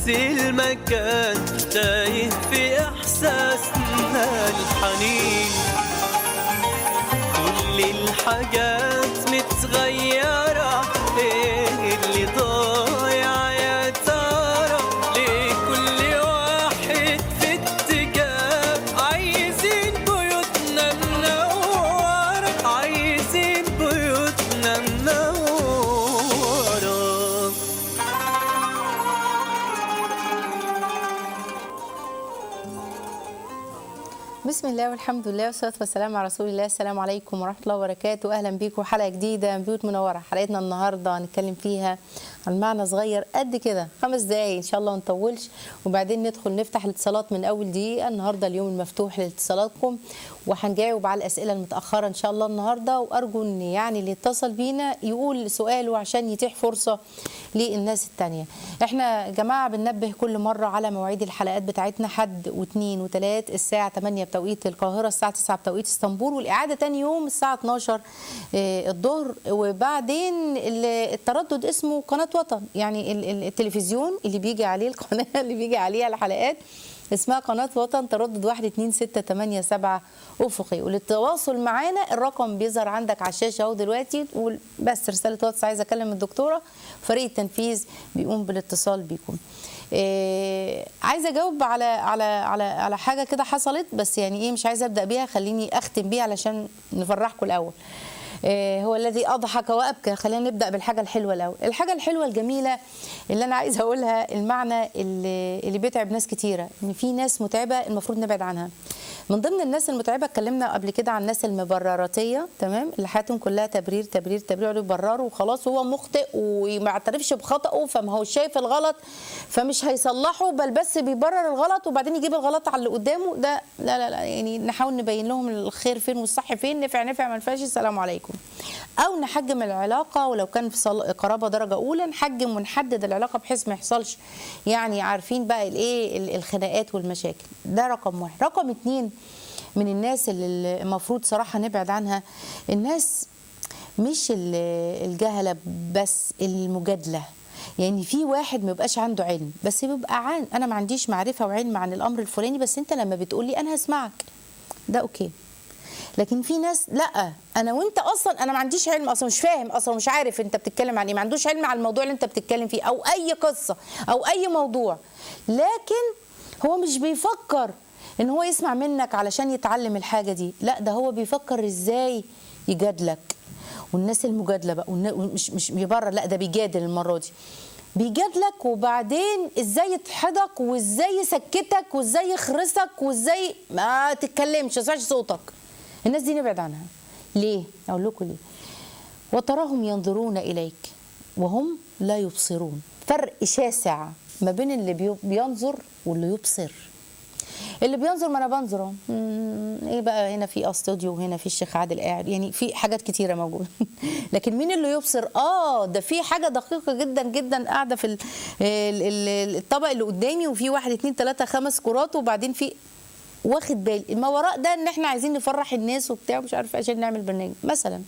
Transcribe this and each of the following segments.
المكان تايه في إحساسنا الحنين كل الحاجات متغيرة ايه اللي ضايع يا ترى ليه كل واحد في اتجاه عايزين بيوتنا منورة عايزين بيوتنا منورة بسم الله والحمد لله والصلاه والسلام على رسول الله السلام عليكم ورحمه الله وبركاته اهلا بيكم حلقه جديده من بيوت منوره حلقتنا النهارده هنتكلم فيها عن معنى صغير قد كده خمس دقايق ان شاء الله ما نطولش وبعدين ندخل نفتح الاتصالات من اول دقيقه النهارده اليوم المفتوح لاتصالاتكم وهنجاوب على الاسئله المتاخره ان شاء الله النهارده وارجو ان يعني اللي اتصل بينا يقول سؤاله عشان يتيح فرصه للناس التانية احنا يا جماعه بننبه كل مره على مواعيد الحلقات بتاعتنا حد واثنين وثلاث الساعه 8 بتوقيت القاهره الساعه 9 بتوقيت اسطنبول والاعاده تاني يوم الساعه 12 آه، الظهر وبعدين ال- التردد اسمه قناه وطن يعني ال- ال- التلفزيون اللي بيجي عليه القناه اللي بيجي عليها الحلقات اسمها قناة وطن تردد 1 2 6 8 7 أفقي وللتواصل معانا الرقم بيظهر عندك على الشاشة أهو دلوقتي تقول بس رسالة واتس عايزة أكلم الدكتورة فريق التنفيذ بيقوم بالاتصال بيكم. إيه عايزه اجاوب على على على على حاجه كده حصلت بس يعني ايه مش عايزه ابدا بيها خليني اختم بيها علشان نفرحكم الاول إيه هو الذي اضحك وابكى خلينا نبدا بالحاجه الحلوه الاول الحاجه الحلوه الجميله اللي انا عايزه اقولها المعنى اللي, اللي بيتعب ناس كتيره ان في ناس متعبه المفروض نبعد عنها من ضمن الناس المتعبه اتكلمنا قبل كده عن الناس المبرراتيه تمام اللي حياتهم كلها تبرير تبرير تبرير يقعدوا يبرروا وخلاص هو مخطئ وما اعترفش بخطئه فما هو شايف الغلط فمش هيصلحه بل بس بيبرر الغلط وبعدين يجيب الغلط على اللي قدامه ده لا لا لا يعني نحاول نبين لهم الخير فين والصح فين نفع نفع ما نفعش السلام عليكم او نحجم العلاقه ولو كان في صل- قرابه درجه اولى نحجم ونحدد العلاقه بحيث ما يحصلش يعني عارفين بقى الايه ال- الخناقات والمشاكل ده رقم واحد رقم اتنين من الناس اللي المفروض صراحه نبعد عنها الناس مش ال- الجهله بس المجادله يعني في واحد ما يبقاش عنده علم بس بيبقى عن انا ما عنديش معرفه وعلم عن الامر الفلاني بس انت لما بتقولي انا هسمعك ده اوكي لكن في ناس لا انا وانت اصلا انا ما عنديش علم اصلا مش فاهم اصلا مش عارف انت بتتكلم عن ايه ما عندوش علم على الموضوع اللي انت بتتكلم فيه او اي قصه او اي موضوع لكن هو مش بيفكر ان هو يسمع منك علشان يتعلم الحاجه دي لا ده هو بيفكر ازاي يجادلك والناس المجادله بقى والنا- مش مش بيبرر لا ده بيجادل المره دي بيجادلك وبعدين ازاي يتحدك وازاي يسكتك وازاي يخرسك وازاي ما تتكلمش ما تسمعش صوتك الناس دي نبعد عنها ليه اقول لكم ليه وتراهم ينظرون اليك وهم لا يبصرون فرق شاسع ما بين اللي بي- بينظر واللي يبصر اللي بينظر ما انا بنظر اهو مم، ايه بقى هنا في استوديو وهنا في الشيخ عادل قاعد يعني في حاجات كتيره موجوده لكن مين اللي يبصر اه ده في حاجه دقيقه جدا جدا قاعده في ال- ال- ال- الطبق اللي قدامي وفي واحد اتنين تلاته خمس كرات وبعدين في واخد بالي ما وراء ده ان احنا عايزين نفرح الناس وبتاع مش عارف عشان نعمل برنامج مثلا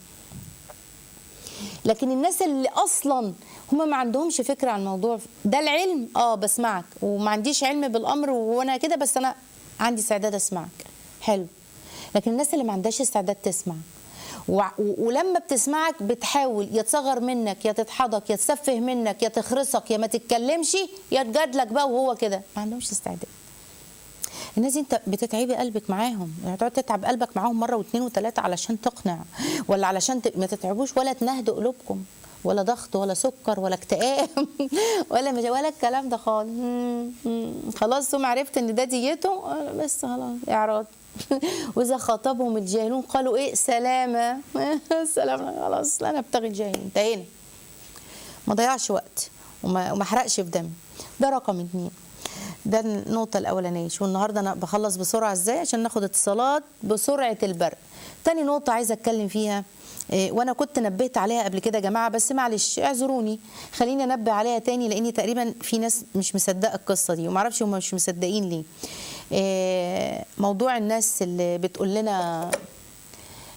لكن الناس اللي اصلا هم ما عندهمش فكره عن الموضوع ده العلم اه بسمعك وما عنديش علم بالامر وانا كده بس انا عندي استعداد اسمعك حلو لكن الناس اللي ما عندهاش استعداد تسمع وع- و- ولما بتسمعك بتحاول يا تصغر منك يا تضحضك يا تسفه منك يا تخرسك يا ما تتكلمش يا تجادلك بقى وهو كده ما عندهمش استعداد الناس دي انت بتتعبي قلبك معاهم يعني تقعد تتعب قلبك معاهم مره واثنين وثلاثه علشان تقنع ولا علشان ت... ما تتعبوش ولا تنهدوا قلوبكم ولا ضغط ولا سكر ولا اكتئاب ولا مش ولا الكلام ده خالص مم، مم. خلاص ثم عرفت ان ده ديته آه، بس خلاص اعراض واذا خاطبهم الجاهلون قالوا ايه سلامه سلام خلاص لا نبتغي الجاهلين انتهينا ما ضيعش وقت وما وما حرقش في دمي ده رقم اتنين ده النقطة الأولانية شو النهاردة أنا بخلص بسرعة إزاي عشان ناخد اتصالات بسرعة البرق تاني نقطة عايزة أتكلم فيها إيه، وأنا كنت نبهت عليها قبل كده يا جماعة بس معلش اعذروني خليني أنبه عليها تاني لأني تقريبا في ناس مش مصدقة القصة دي ومعرفش هم مش مصدقين ليه إيه، موضوع الناس اللي بتقول لنا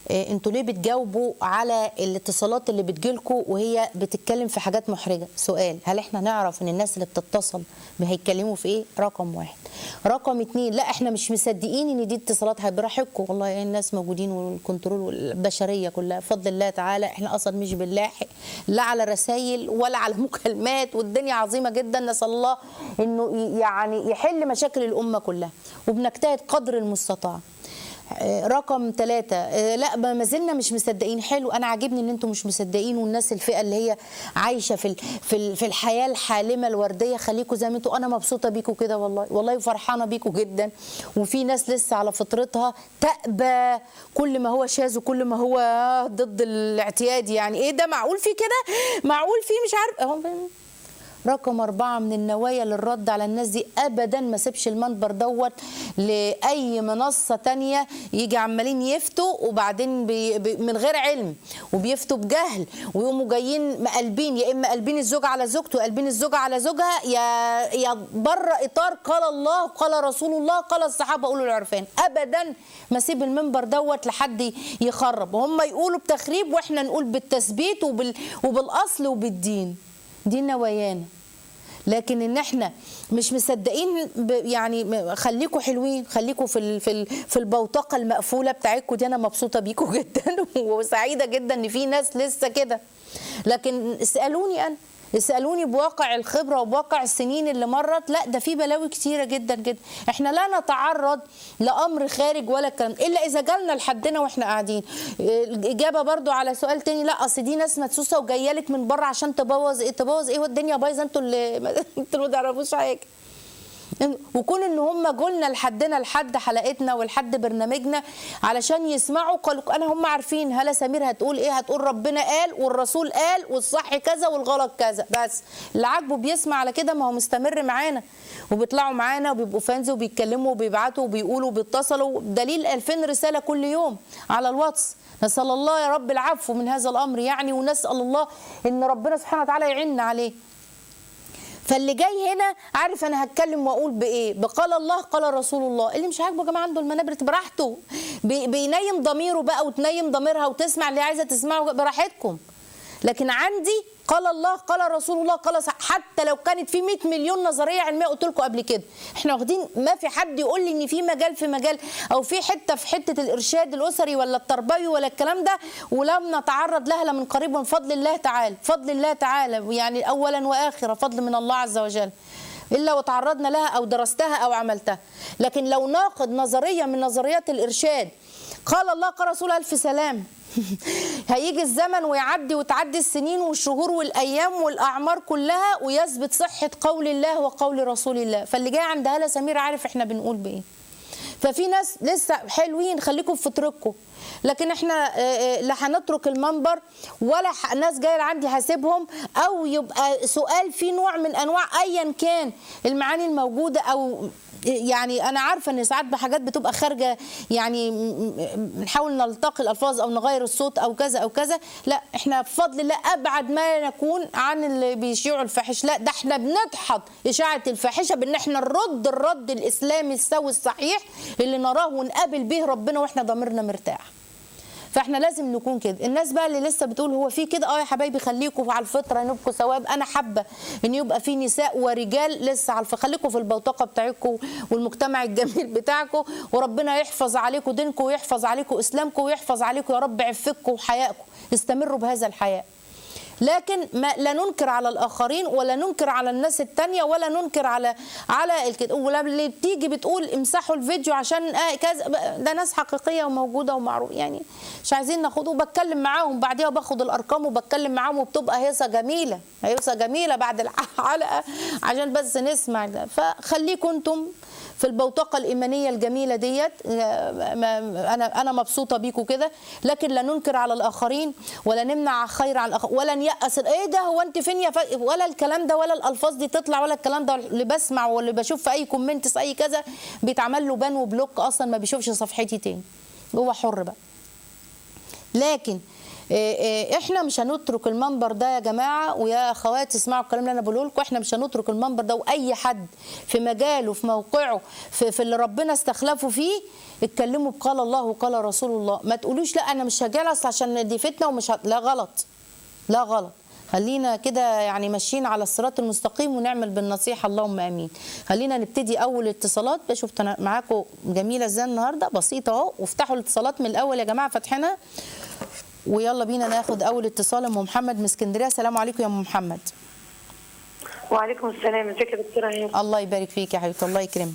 آه، انتوا ليه بتجاوبوا على الاتصالات اللي بتجيلكوا وهي بتتكلم في حاجات محرجه سؤال هل احنا نعرف ان الناس اللي بتتصل هيتكلموا في ايه رقم واحد رقم اتنين لا احنا مش مصدقين ان دي اتصالات هي براحتكم والله يعني الناس موجودين والكنترول والبشريه كلها بفضل الله تعالى احنا اصلا مش بنلاحق لا على رسائل ولا على مكالمات والدنيا عظيمه جدا نسال الله انه ي- يعني يحل مشاكل الامه كلها وبنجتهد قدر المستطاع آه، رقم ثلاثة آه، لا ما ما زلنا مش مصدقين حلو انا عاجبني ان انتم مش مصدقين والناس الفئة اللي هي عايشة في ال- في ال- في الحياة الحالمة الوردية خليكم زي ما انتم انا مبسوطة بيكم كده والله والله فرحانة بيكم جدا وفي ناس لسه على فطرتها تأبى كل ما هو شاذ وكل ما هو ضد الاعتياد يعني ايه ده معقول في كده معقول في مش عارف أهو رقم أربعة من النوايا للرد على الناس دي أبدا ما سيبش المنبر دوت لأي منصة تانية يجي عمالين يفتوا وبعدين بي بي من غير علم وبيفتوا بجهل ويقوموا جايين مقلبين يا إما قلبين الزوج على زوجته قلبين الزوجة على زوجها يا يا بره إطار قال الله قال رسول الله قال الصحابة أولو العرفان أبدا ما سيب المنبر دوت لحد يخرب وهم يقولوا بتخريب وإحنا نقول بالتثبيت وبال وبالأصل وبالدين دي نوايانا لكن ان احنا مش مصدقين ب- يعني م- خليكوا حلوين خليكوا في ال- في ال- في البوتقه المقفوله بتاعتكم دي انا مبسوطه بيكوا جدا وسعيده جدا ان في ناس لسه كده لكن اسالوني انا اسالوني بواقع الخبره وبواقع السنين اللي مرت لا ده في بلاوي كتيره جدا جدا احنا لا نتعرض لامر خارج ولا الكلام الا اذا جالنا لحدنا واحنا قاعدين الاجابه برضو على سؤال تاني لا اصل دي ناس مدسوسه وجايه لك من بره عشان تبوظ ايه تبوظ ايه والدنيا بايظه انتوا اللي انتوا اللي ما تعرفوش حاجه وكون ان هم جولنا لحدنا لحد حلقتنا ولحد برنامجنا علشان يسمعوا قالوا انا هم عارفين هلا سمير هتقول ايه هتقول ربنا قال والرسول قال والصح كذا والغلط كذا بس اللي عاجبه بيسمع على كده ما هو مستمر معانا وبيطلعوا معانا وبيبقوا فانز وبيتكلموا وبيبعتوا وبيقولوا وبيتصلوا دليل 2000 رساله كل يوم على الواتس نسال الله يا رب العفو من هذا الامر يعني ونسال الله ان ربنا سبحانه وتعالى يعيننا عليه فاللي جاي هنا عارف انا هتكلم واقول بايه بقال الله قال رسول الله اللي مش عاجبه يا جماعه عنده المنابر براحته بي- بينيم ضميره بقى وتنيم ضميرها وتسمع اللي عايزه تسمعه براحتكم لكن عندي قال الله قال رسول الله قال صح حتى لو كانت في 100 مليون نظريه علميه قلت لكم قبل كده احنا واخدين ما في حد يقول لي ان في مجال في مجال او في حته في حته الارشاد الاسري ولا التربوي ولا الكلام ده ولم نتعرض لها لا من قريب من فضل الله تعالى فضل الله تعالى يعني اولا واخرا فضل من الله عز وجل الا وتعرضنا لها او درستها او عملتها لكن لو ناقد نظريه من نظريات الارشاد قال الله قال رسول الف سلام هيجي الزمن ويعدي وتعدي السنين والشهور والايام والاعمار كلها ويثبت صحه قول الله وقول رسول الله فاللي جاي عند هاله سمير عارف احنا بنقول بايه ففي ناس لسه حلوين خليكم في فطرتكم لكن احنا آه، آه، لا هنترك المنبر ولا ح- ناس جايه عندي هسيبهم او يبقى سؤال فيه نوع من انواع ايا كان المعاني الموجوده او يعني انا عارفه ان ساعات بحاجات بتبقى خارجه يعني م- م- بنحاول نلتقي الالفاظ او نغير الصوت او كذا او كذا لا احنا بفضل الله ابعد ما نكون عن اللي بيشيعوا الفاحش لا ده احنا بندحض اشاعه الفاحشه بان احنا نرد الرد الاسلامي السوي الصحيح اللي نراه ونقابل به ربنا واحنا ضميرنا مرتاح فاحنا لازم نكون كده الناس بقى اللي لسه بتقول هو في كده اه يا حبايبي خليكم على الفطره نبقوا ثواب انا حابه ان يبقى في نساء ورجال لسه على الفطره خليكم في البوتقه بتاعتكم والمجتمع الجميل بتاعكم وربنا يحفظ عليكم دينكم ويحفظ عليكم اسلامكم ويحفظ عليكم يا رب عفكم وحيائكم استمروا بهذا الحياء لكن ما لا ننكر على الاخرين ولا ننكر على الناس التانية ولا ننكر على على الكده ولما اللي بتيجي بتقول امسحوا الفيديو عشان آه كذا ده ناس حقيقيه وموجوده ومعروف يعني مش عايزين ناخده وبتكلم معاهم بعديها باخد الارقام وبتكلم معاهم وبتبقى هيصه جميله هيصه جميله بعد الحلقه عشان بس نسمع ده فخليكم انتم في البوتقه الايمانيه الجميله ديت آه، ما- انا انا مبسوطه بيكم كده لكن لا ننكر على الاخرين ولا نمنع خير عن الاخرين ولا نيأس ايه ده هو انت فين يا ف... ولا الكلام ده ولا الالفاظ دي تطلع ولا الكلام ده اللي بسمع واللي بشوف في اي كومنت في اي كذا بيتعمل له بان وبلوك اصلا ما بيشوفش صفحتي تاني هو حر بقى لكن إيه إيه احنا مش هنترك المنبر ده يا جماعه ويا اخوات اسمعوا الكلام اللي انا بقوله لكم احنا مش هنترك المنبر ده واي حد في مجاله في موقعه في, في اللي ربنا استخلفه فيه اتكلموا بقال الله وقال رسول الله ما تقولوش لا انا مش هجلس عشان دي فتنه ومش ه... لا غلط لا غلط خلينا كده يعني ماشيين على الصراط المستقيم ونعمل بالنصيحه اللهم امين خلينا نبتدي اول اتصالات بشوف تنا- معاكم جميله ازاي النهارده بسيطه اهو وافتحوا الاتصالات من الاول يا جماعه فاتحينها ويلا بينا ناخد اول اتصال ام محمد من اسكندريه السلام عليكم يا ام محمد وعليكم السلام ازيك يا دكتوره هند الله يبارك فيك يا حبيبتي الله يكرمك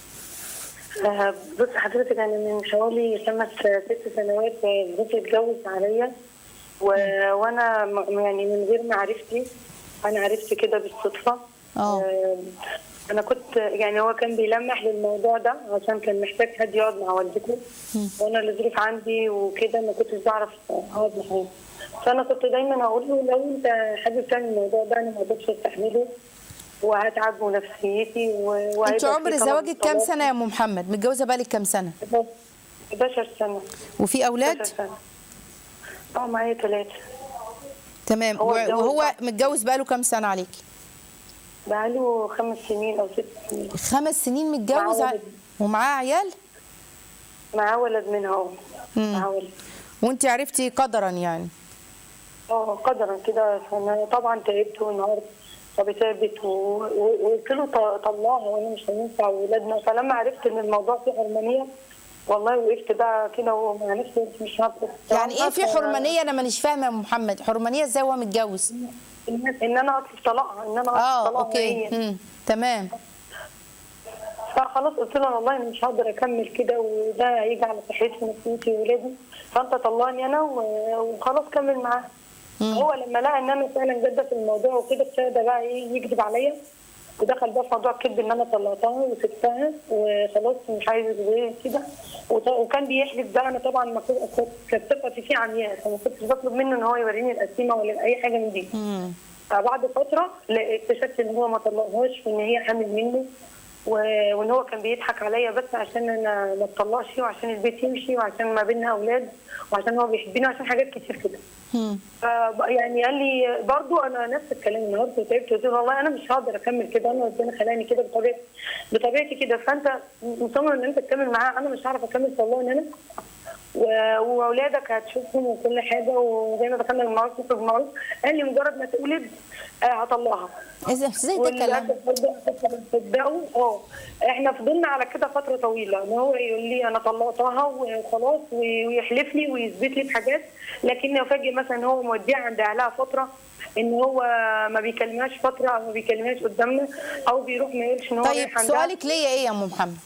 آه، بص حضرتك انا من حوالي خمس ست سنوات آه، جوزي اتجوز عليا و... وانا م- يعني من غير معرفتي انا عرفت كده بالصدفه اه. آه، انا كنت يعني هو كان بيلمح للموضوع ده عشان كان محتاج حد يقعد مع والدته وانا الظروف عندي وكده ما كنتش بعرف اقعد معاه فانا كنت دايما اقول له لو انت حابب تعمل الموضوع ده انا ما اقدرش استحمله وهتعب ونفسيتي و... وهيبقى انت في عمر طبعاً زواجك كام طلاق. سنه يا ام محمد متجوزه بقالك كام سنه 11 سنة وفي اولاد 11 سنة اه معايا ثلاثة تمام هو و- اتجوز وهو بعد- متجوز بقاله كام سنه عليكي بقاله خمس سنين أو ست سنين خمس سنين متجوز معاه ع- ولد. ومعاه عيال معاه ولد منها اه مم. معاه ولد وانت عرفتي قدرا يعني اه قدرا كده فانا طبعا تعبت والنهارده طب تعبت و- و- وقلت له ط- طلعها وانا مش هينفع ولادنا فلما عرفت ان الموضوع فيه حرمانيه والله وقفت بقى كده ومع نفسي قلت مش هقدر يعني ايه في حرمانيه انا مانيش فاهمه يا أم محمد حرمانيه ازاي وهو متجوز ان إن انا اطلب طلاقها ان انا اطلب اه طلاقها اوكي هي. مم. تمام فخلاص قلت له والله انا مش هقدر اكمل كده وده هيجي على صحتي ونفسيتي وولادي فانت طلعني انا و- وخلاص كمل معاه هو لما لقى ان انا فعلا جاده في الموضوع وكده ابتدى بقى ايه يكذب عليا ودخل بقى في موضوع الكذب ان انا طلقتها وسبتها وخلاص مش عايز غير كده وط- وكان بيحلف بقى انا طبعا ما كنت كنت- كانت ثقتي فيه عمياء فما كنتش بطلب منه ان هو يوريني القسيمه ولا اي حاجه من دي مم. فبعد فتره لا- اكتشفت ان هو ما طلقهاش وان هي حامل منه و- وان هو كان بيضحك عليا بس عشان انا ما اتطلقش وعشان البيت يمشي وعشان ما بيننا اولاد وعشان هو بيحبني وعشان حاجات كتير كده مم. ف يعني قال لي برضو انا نفس الكلام النهارده وتعبت قلت له والله انا مش هقدر اكمل كده انا ربنا خلاني كده بطبيعتي بطبيعتي كده فانت مصمم ان انت تكمل معاه انا مش هعرف اكمل والله ان انا و- واولادك هتشوفهم وكل حاجه وزي ما دخلنا المعروف نخرج بالمعروف قال لي مجرد ما تولد آه، هطلقها ازاي ازاي ده كلام وللاسف برضه صدقوا اه احنا فضلنا على كده فتره طويله ان هو يقول لي انا طلقتها وخلاص وي- ويحلف لي ويثبت لي بحاجات لكن افاجئ مثلا هو موديها عند اهلها فتره ان هو ما بيكلمهاش فتره او ما بيكلمهاش قدامنا او بيروح ما يقولش ان هو طيب رايح عندها. سؤالك ليا ايه يا ام محمد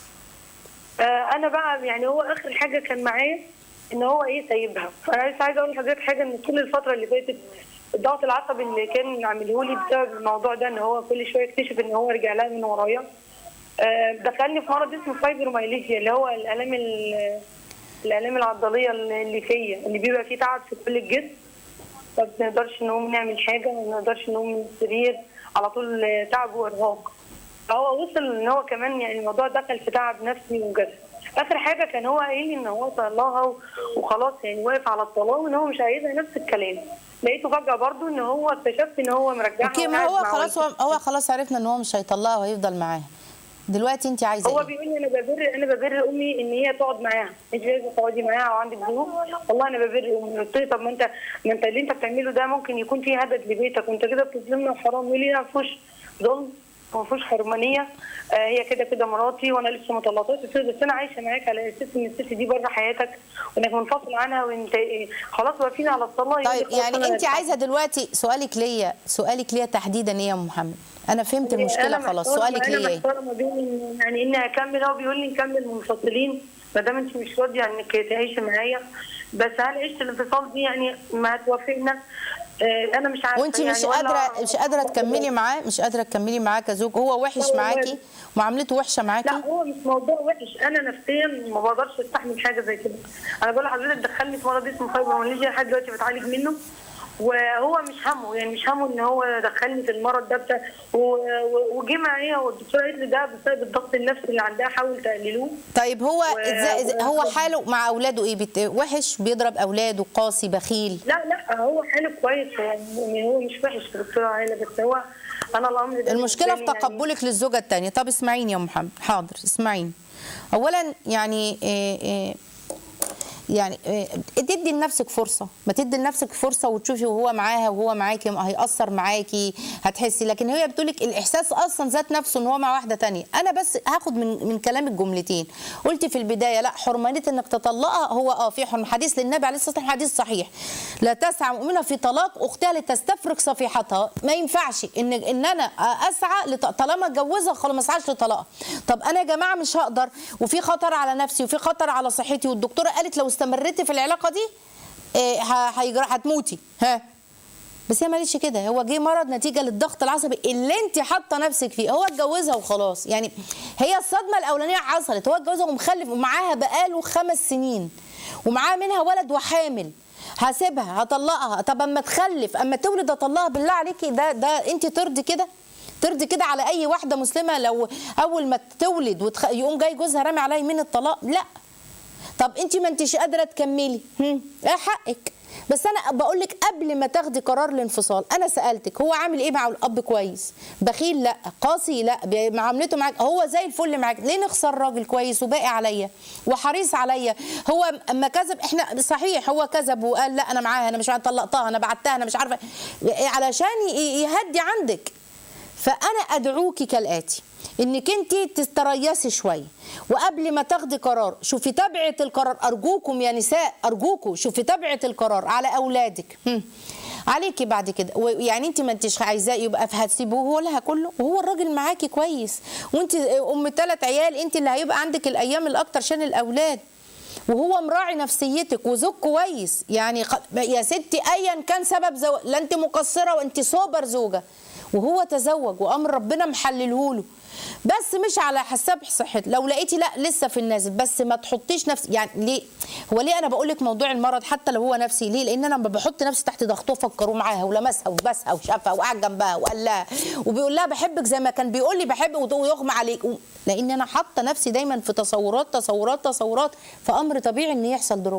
آه، انا بقى يعني هو اخر حاجه كان معايا ان هو ايه سايبها فانا لسه عايزه اقول لحضرتك حاجه ان طول الفتره اللي فاتت الضغط العصبي اللي كان عامله لي بسبب الموضوع ده ان هو كل شويه يكتشف ان هو رجع لها من ورايا آه، دخلني في مرض اسمه فايبرومايليجيا اللي هو الالام ال- الالام العضليه اللي فيا اللي بيبقى فيه تعب في كل الجسم ما بنقدرش نقوم نعمل حاجه ما بنقدرش نقوم من السرير على طول آه، تعب وارهاق فهو وصل ان هو كمان يعني الموضوع دخل في تعب نفسي وجسدي اخر حاجه كان هو قايل لي ان هو طلقها و- وخلاص يعني واقف على الطلاق وان هو مش عايزها نفس الكلام لقيته فجاه برضو ان هو اكتشفت ان هو مرجعها اوكي ما وقاعد هو مع خلاص هو, والدته. هو خلاص عرفنا ان هو مش هيطلقها وهيفضل معاها دلوقتي انت عايزه هو ايه بيقول لي انا ببر انا ببر امي ان هي تقعد معاها انت لازم تقعدي معاها وعندك ظروف والله انا ببر امي قلت له طب ما انت ما انت اللي انت بتعمله ده ممكن يكون فيه هدد لبيتك وانت كده بتظلمنا وحرام يقول لي لا ما فيهوش ظلم وما فيهوش حرمانيه آه هي كده كده مراتي وانا لسه ما طلقتهاش قلت له بس انا عايشه معاك على اساس ان الست دي بره حياتك وانك منفصل عنها وانت إيه، خلاص واقفين على الطلاق يقول لي طيب خلاص يعني أنا انت عايزه دلوقتي سؤالك ليا سؤالك ليا تحديدا ايه يا ام محمد انا فهمت المشكله أنا خلاص محتارة- سؤالك انا ليا ايه محتاره ما بين إن- يعني اني اكمل هو بيقول لي نكمل منفصلين ما دام انت مش راضيه انك تعيشي معايا بس هل عيشه الانفصال دي يعني ما توافقنا آه، انا مش عارفه وانت يعني مش ولا- قادره مش قادره تكملي معاه مش قادره تكملي معاه كزوج هو وحش لا والله. معاكي معاملته وحشه معاكي لا هو مش موضوع وحش انا نفسيا ما بقدرش استحمل حاجه زي كده انا بقول لحضرتك دخلني في مرض اسمه فايبروميالجيا لحد دلوقتي بتعالج منه وهو مش همه يعني مش همه ان هو دخلني في المرض ده بتاع و- و- وجه معايا والدكتوره قالت لي ده بسبب الضغط النفسي اللي عندها حاول تقللوه طيب هو و- إزاي إزاي- هو و- حاله مع اولاده ايه بت... وحش بيضرب اولاده قاسي بخيل لا لا هو حاله كويس يعني هو مش وحش في دكتوره عائله بس هو انا الامر ده المشكله في بالنسبة لي يعني- تقبلك للزوجه الثانيه طب اسمعيني يا أم محمد حاضر اسمعيني اولا يعني إيه إيه يعني إيه، تدي لنفسك فرصه ما تدي لنفسك فرصه وتشوفي وهو معاها وهو معاكي هيأثر معاكي هتحسي لكن هي بتقولك الاحساس اصلا ذات نفسه ان هو مع واحده تانية انا بس هاخد من من كلامك جملتين قلتي في البدايه لا حرمانيه انك تطلقها هو اه في حرم حديث للنبي عليه الصلاه والسلام حديث صحيح لا تسعى مؤمنه في طلاق اختها لتستفرق صفيحتها ما ينفعش ان ان انا اسعى لط- طالما اتجوزها خلاص ما اسعاش لطلاقها طب انا يا جماعه مش هقدر وفي خطر على نفسي وفي خطر على صحتي والدكتوره قالت لو استمريتي في العلاقه دي إيه، ه- هيجرى هتموتي ها بس هي ماليش كده هو جه مرض نتيجه للضغط العصبي اللي انت حاطه نفسك فيه هو اتجوزها وخلاص يعني هي الصدمه الاولانيه حصلت هو اتجوزها ومخلف ومعاها بقاله خمس سنين ومعاها منها ولد وحامل هسيبها هطلقها طب اما تخلف اما تولد اطلقها بالله عليكي ده ده انت ترضي كده ترضي كده على اي واحده مسلمه لو اول ما تولد وتخ... يقوم جاي جوزها رامي عليها يمين الطلاق لا طب انت ما انتش قادره تكملي هم، ايه حقك بس انا بقول لك قبل ما تاخدي قرار الانفصال انا سالتك هو عامل ايه مع الاب كويس بخيل لا قاسي لا ب- معاملته معاك هو زي الفل معاك ليه نخسر راجل كويس وباقي عليا وحريص عليا هو اما كذب احنا صحيح هو كذب وقال لا انا معاها انا مش عارفة طلقتها انا بعتها انا مش عارفه علشان ي- يهدي عندك فانا ادعوكي كالاتي انك انت تستريسي شويه وقبل ما تاخدي قرار شوفي تبعه القرار ارجوكم يا نساء ارجوكم شوفي تبعه القرار على اولادك هم. عليكي بعد كده يعني انت ما انتش عايزاه يبقى هتسيبوه هو لها كله وهو الراجل معاكي كويس وانت ام ثلاث عيال انت اللي هيبقى عندك الايام الاكتر عشان الاولاد وهو مراعي نفسيتك وزوج كويس يعني خ- يا ستي ايا كان سبب زو... لا انت مقصره وانت سوبر زوجه وهو تزوج وامر ربنا محلله له بس مش على حساب صحته لو لقيتي لا لسه في النازل بس ما تحطيش نفسي يعني ليه هو ليه انا بقول لك موضوع المرض حتى لو هو نفسي ليه لان انا لما بحط نفسي تحت ضغطه فكروا معاها ولمسها وبسها وشافها وقعد جنبها وقال لها وبيقول لها بحبك زي ما كان بيقول لي بحبك ويغمى عليك و- لان انا حاطه نفسي دايما في تصورات تصورات تصورات فامر طبيعي ان يحصل دروب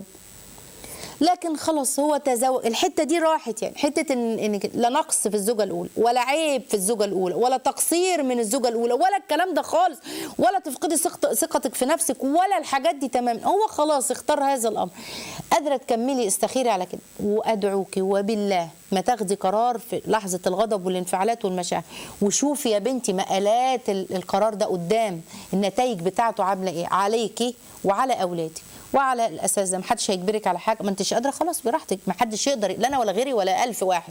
لكن خلاص هو تزوج الحته دي راحت يعني حته ان ان لا نقص في الزوجه الاولى ولا عيب في الزوجه الاولى ولا تقصير من الزوجه الاولى ولا الكلام ده خالص ولا تفقدي ثقت- ثقتك في نفسك ولا الحاجات دي تماما هو خلاص اختار هذا الامر قادره تكملي استخيري على كده وادعوك وبالله ما تاخدي قرار في لحظه الغضب والانفعالات والمشاعر وشوفي يا بنتي مقالات ال- القرار ده قدام النتائج بتاعته عامله ايه عليكي وعلى اولادك وعلى الاساس ده محدش هيجبرك على حاجه ما انتش قادره خلاص براحتك محدش يقدر لا انا ولا غيري ولا ألف واحد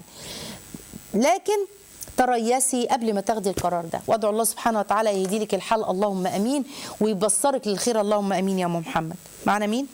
لكن تريسي قبل ما تاخدي القرار ده وادعو الله سبحانه وتعالى يهدي لك الحل اللهم امين ويبصرك للخير اللهم امين يا ام محمد معنا مين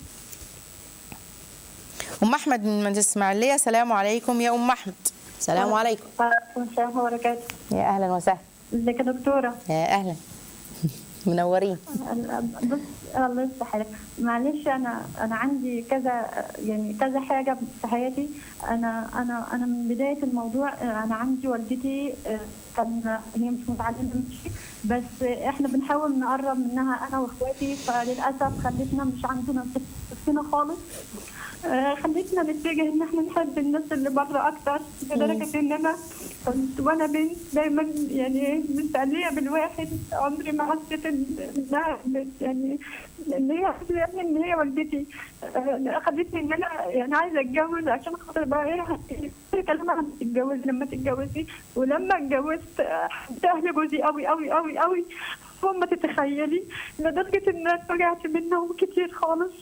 ام احمد من مدينه الاسماعيليه السلام عليكم يا ام احمد السلام عليكم وعليكم السلام وبركاته يا اهلا وسهلا ازيك يا دكتورة يا اهلا منورين بص الله يصلح حالك معلش انا انا عندي كذا يعني كذا حاجه في حياتي انا انا انا من بدايه الموضوع انا عندي والدتي كان هي مش متعلمه تمشي بس احنا بنحاول نقرب منها انا واخواتي فللاسف خلتنا مش عندنا نفسنا خالص آه، خلتنا نتجه ان احنا نحب الناس اللي بره اكتر لدرجه ان انا كنت وانا بنت دايما يعني مستنيه بالواحد عمري ما حسيت إن- انها بت- يعني ان هي يعني ان هي والدتي آه، خلتني ان انا يعني عايزه اتجوز عشان خاطر بقى ايه كلمه عن تتجوز لما تتجوزي ولما اتجوزت آه، حبيت اهل جوزي قوي قوي قوي قوي فوق ما تتخيلي لدرجه ان انا اتوجعت منهم كتير خالص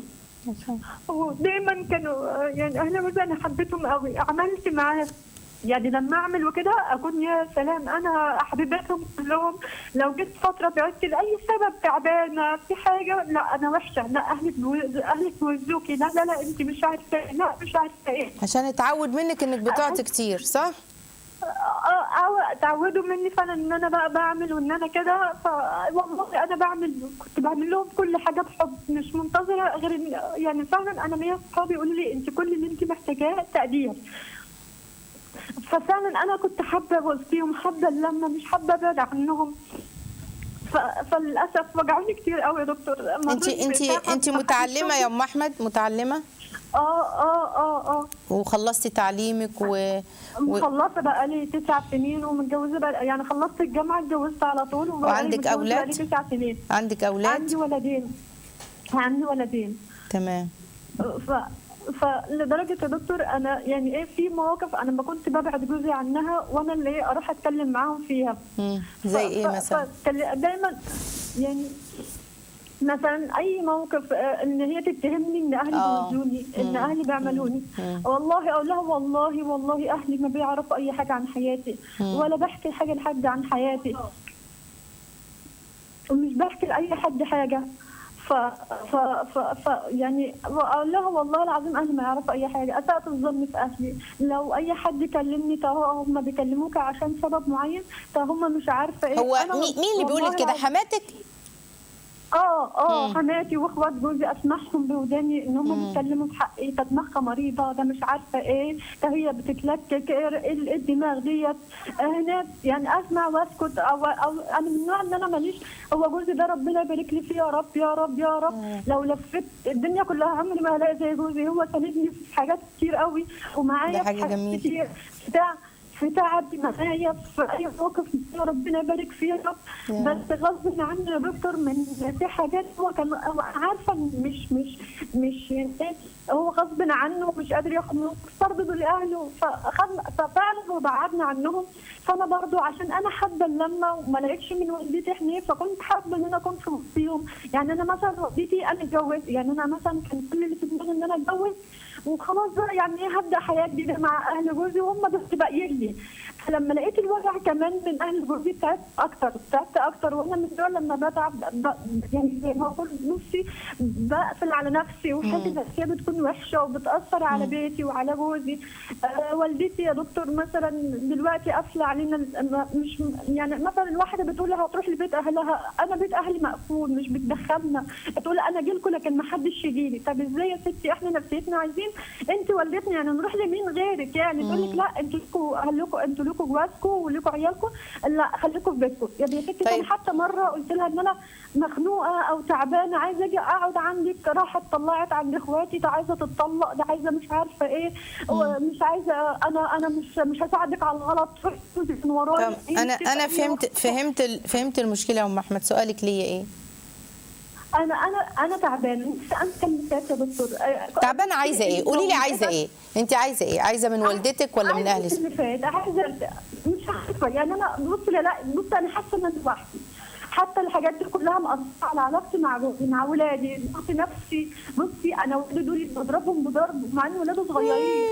ودايما كانوا يعني اهل جوزي انا حبيتهم قوي عملت معاه يعني لما اعمل وكده اكون يا سلام انا حبيباتهم كلهم لو جيت فتره بعدت لاي سبب تعبانه في حاجه لا انا وحشه لا اهلك بيو- اهلك بيوزوكي لا لا لا انت مش عارفه إيه، لا مش عارفه ايه عشان اتعود منك انك بتعطي كتير صح اه أو تعودوا مني فعلا ان انا بقى بعمل وان انا كده ف والله انا بعمل كنت بعمل لهم كل حاجه بحب مش منتظره غير ان يعني فعلا انا ليا صحابي يقولوا لي انت كل اللي انت محتاجاه تقدير ففعلا انا كنت حابه وسطيهم حابه اللمه مش حابه ابعد عنهم ف... فللاسف وجعوني كتير قوي يا دكتور انت انت انت متعلمه يا ام احمد متعلمه اه اه اه اه وخلصتي تعليمك و... و... مخلصه بقى لي تسع سنين ومتجوزه بقى يعني خلصت الجامعه اتجوزت على طول وبقى لي وعندك متجوزة أولاد؟ بقى لي تسع سنين عندك اولاد عندي ولدين عندي ولدين تمام ف فلدرجه يا دكتور انا يعني ايه في مواقف انا ما كنت ببعد جوزي عنها وانا اللي إيه اروح اتكلم معاهم فيها مم. زي ايه مثلا دايما يعني مثلا اي موقف آه، ان هي تتهمني ان اهلي آه. بيوزوني ان مم. اهلي بيعملوني مم. والله اقول لها والله والله اهلي ما بيعرفوا اي حاجه عن حياتي مم. ولا بحكي حاجه لحد عن حياتي ومش بحكي لاي حد حاجه ف ف ف, ف يعني اقول لها والله العظيم اهلي ما يعرفوا اي حاجه اسات الظن في اهلي لو اي حد كلمني طب هم بيكلموك عشان سبب معين طب هم مش عارفه ايه هو أنا مين مين اللي بيقول والله لك كده العظيم- حماتك اه اه مم. حماتي واخوات جوزي اسمعهم بوداني ان هم بيتكلموا في حقي ده دماغها مريضه ده مش عارفه ايه ده هي بتتلكك ايه إيه الدماغ ديت آه، هنا يعني اسمع واسكت او او انا من النوع ان انا ماليش هو جوزي ده ربنا يبارك لي فيه يا رب يا رب يا رب لو لفيت الدنيا كلها عمري ما هلاقي زي جوزي هو ساندني في حاجات كتير قوي ومعايا ده في حاجة حاجات جميلة. كتير بتاع في تعبي معايا في اي موقف ربنا يبارك فيه يا رب يا بس غصب عني يا دكتور من في حاجات هو كان هو عارفه إن مش مش مش يعني إيه، هو غصب عنه مش قادر ياخد موقف فرضه لاهله فاخدنا ففعلا وبعدنا عنهم فانا برضو عشان انا حابه اللمه وما لقيتش من والدتي حنيه فكنت حابه ان انا اكون في وسطيهم يعني انا مثلا والدتي انا اتجوزت يعني انا مثلا كان كل اللي في دماغي ان انا اتجوز وخلاص بقى يعني ايه هبدا حياه جديده مع اهل جوزي وهم بس باقيين لي فلما لقيت الوجع كمان من اهل جوزي تعبت اكتر تعبت اكتر وانا من النوع لما بتعب ب- يعني زي ما اقول نفسي بقفل على نفسي وحالتي النفسيه بتكون وحشه وبتاثر على بيتي وعلى جوزي آه والدتي يا دكتور مثلا دلوقتي قافله علينا ال- مش يعني مثلا الواحده بتقول هتروح لبيت اهلها انا بيت اهلي مقفول مش بتدخلنا تقول انا اجي لكم لكن ما حدش يجي لي طب ازاي يا ستي احنا نفسيتنا عايزين انت والدتنا يعني نروح لمين غيرك يعني تقول لك لا انتوا لكم اهلكم انتوا لكم جوازكم ولكم عيالكم لا خليكم في بيتكم يا ابني ستي طيب. طيب. حتى مره قلت لها ان انا مخنوقه او تعبانه عايزه اجي اقعد عندك راحت طلعت عند اخواتي ده عايزه تتطلق ده عايزه مش عارفه ايه مش عايزه انا انا مش مش هساعدك على الغلط روحي جوزك من ورايا طب انا انا فهمت فهمت ال- فهمت المشكله يا ام احمد سؤالك ليا ايه انا انا انا تعبانه نفسي انسى اللي فات يا دكتور آه، تعبانه عايزه ايه قولي لي عايزه ايه انت عايزه ايه عايزه من والدتك ولا من عايزة اهل اللي فات عايزه مش عارفه يعني انا بصي لا لا بصي انا حاسه ان انا لوحدي حتى الحاجات دي كلها مأثرة على علاقتي مع جوزي مع ولادي ضغط نفسي بصي انا ولادي دول بضربهم بضرب مع ان ولاده صغيرين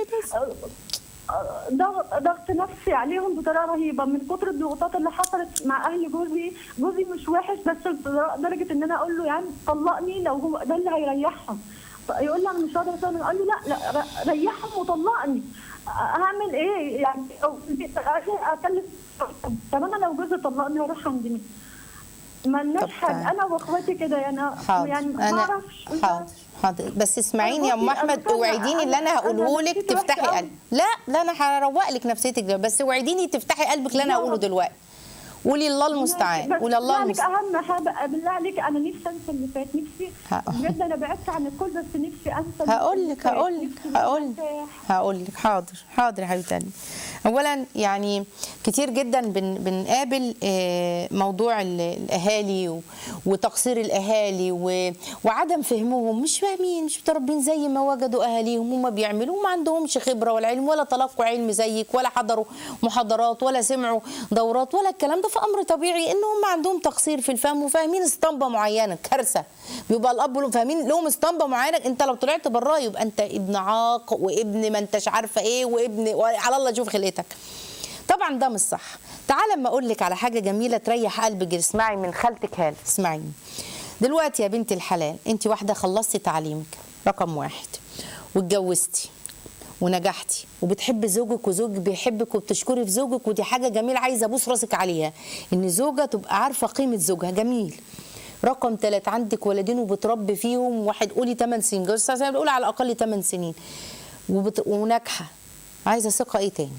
آه، ضغط ضغط نفسي عليهم بطريقه رهيبه من كتر الضغوطات اللي حصلت مع اهل جوزي جوزي مش وحش بس لدرجه ان انا اقول له يعني طلقني لو هو ده اللي هيريحهم يقول لي انا مش قادر اصلا اقول له لا لا ر- ريحهم وطلقني هعمل ايه يعني أو- اكلف طب انا لو جوزي طلقني هروح عند مين؟ ما طب لناش حد تعالى. انا واخواتي كده يعني حاضر يعني ما انا اعرفش حاضر حاضر بس اسمعيني يا ام بصي، احمد أنا فعلا- اوعديني اللي انا أنا- هقوله أنا لك نفسيتي تفتحي وحشة قلبك لا لا انا هروق لك نفسيتك ده بس اوعديني تفتحي قلبك اللي انا يا هقوله رب. دلوقتي قولي الله المستعان بس قولي الله بالله عليك المستعان اهم حاجه بالله عليك انا نفسي انسى اللي فات نفسي ه- بجد انا بعدت عن الكل بس نفسي انسى اللي هقول لك فات. هقول لك نفسي هقول لك أرتاح. هقول لك حاضر حاضر يا حبيبتي قلبي. اولا يعني كتير جدا بن بنقابل آه، موضوع ال- الاهالي و- وتقصير الاهالي و- وعدم فهمهم مش فاهمين مش متربين زي ما وجدوا اهاليهم هم بيعملوا ما عندهمش خبره ولا علم ولا تلقوا علم زيك ولا حضروا محاضرات ولا سمعوا دورات ولا الكلام ده فامر طبيعي ان هم عندهم تقصير في الفهم وفاهمين اسطمبه معينه كارثه بيبقى الاب والام فاهمين لهم اسطمبه معينه انت لو طلعت براه يبقى انت ابن عاق وابن ما انتش عارفه ايه وابن على الله شوف خلقتك طبعا ده مش صح تعال اما اقول لك على حاجه جميله تريح قلبك اسمعي من خالتك هاله اسمعيني دلوقتي يا بنت الحلال انت واحده خلصتي تعليمك رقم واحد واتجوزتي ونجحتي وبتحبي زوجك وزوجك بيحبك وبتشكري في زوجك ودي حاجه جميله عايزه ابوس راسك عليها ان زوجه تبقى عارفه قيمه زوجها جميل رقم ثلاثة عندك ولدين وبتربي فيهم واحد قولي 8 سنين جوز زي ما بنقول على الاقل 8 سنين وبت... وناجحه عايزه ثقه ايه تاني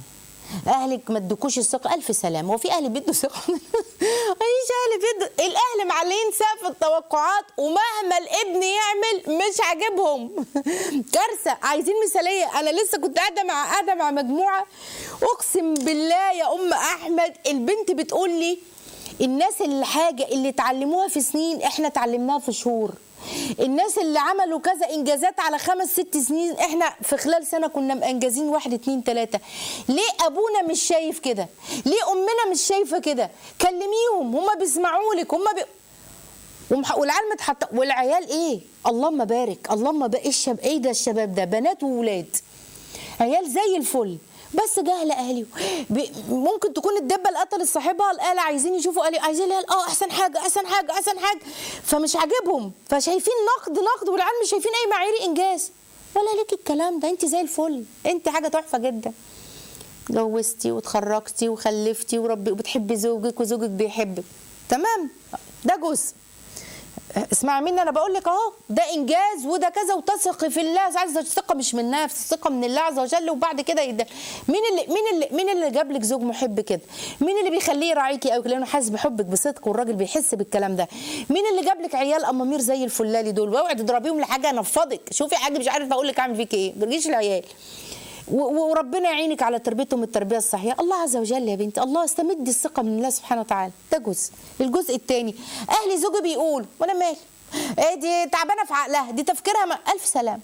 اهلك ما ادوكوش الثقه الف سلامه هو في اهل بيدوا ثقه مفيش اهل بيدوا الاهل معلين سقف التوقعات ومهما الابن يعمل مش عاجبهم كارثه عايزين مثاليه انا لسه كنت قاعده مع قاعده مع مجموعه اقسم بالله يا ام احمد البنت بتقول لي الناس الحاجه اللي اتعلموها في سنين احنا اتعلمناها في شهور الناس اللي عملوا كذا انجازات على خمس ست سنين احنا في خلال سنه كنا مانجزين واحد اتنين تلاته ليه ابونا مش شايف كده ليه امنا مش شايفه كده كلميهم هما بيسمعوا لك هما بي... ومح... والعيال متحط والعيال ايه اللهم بارك اللهم بارك ايه الشب... ايه ده الشباب ده بنات وولاد عيال زي الفل بس جهل اهلي ب... ممكن تكون الدبه اللي قتلت صاحبها الآلة عايزين يشوفوا قالوا عايزين الآلة اه احسن حاجه احسن حاجه احسن حاجه فمش عاجبهم فشايفين نقد نقد والعيال مش شايفين اي معايير انجاز ولا ليك الكلام ده انت زي الفل انت حاجه تحفه جدا جوزتي وتخرجتي وخلفتي وربي وبتحبي زوجك وزوجك بيحبك تمام ده جزء اسمعي مني انا بقول لك اهو ده انجاز وده كذا وتثقي في الله عز وجل الثقه مش من نفس الثقه من الله عز وجل وبعد كده يد... مين اللي مين اللي مين اللي جاب لك زوج محب كده مين اللي بيخليه يراعيكي قوي لانه حاسس بحبك بصدق والراجل بيحس بالكلام ده مين اللي جاب لك عيال امامير زي الفلالي دول واوعي تضربيهم لحاجه انفضك شوفي حاجه مش عارف اقول لك اعمل فيك ايه ما تجيش العيال و- وربنا يعينك على تربيتهم التربيه الصحيحه الله عز وجل يا بنتي الله استمد الثقه من الله سبحانه وتعالى ده جزء الجزء الثاني اهلي زوجي بيقول وانا مالي ايه دي تعبانه في عقلها دي تفكيرها ما الف سلام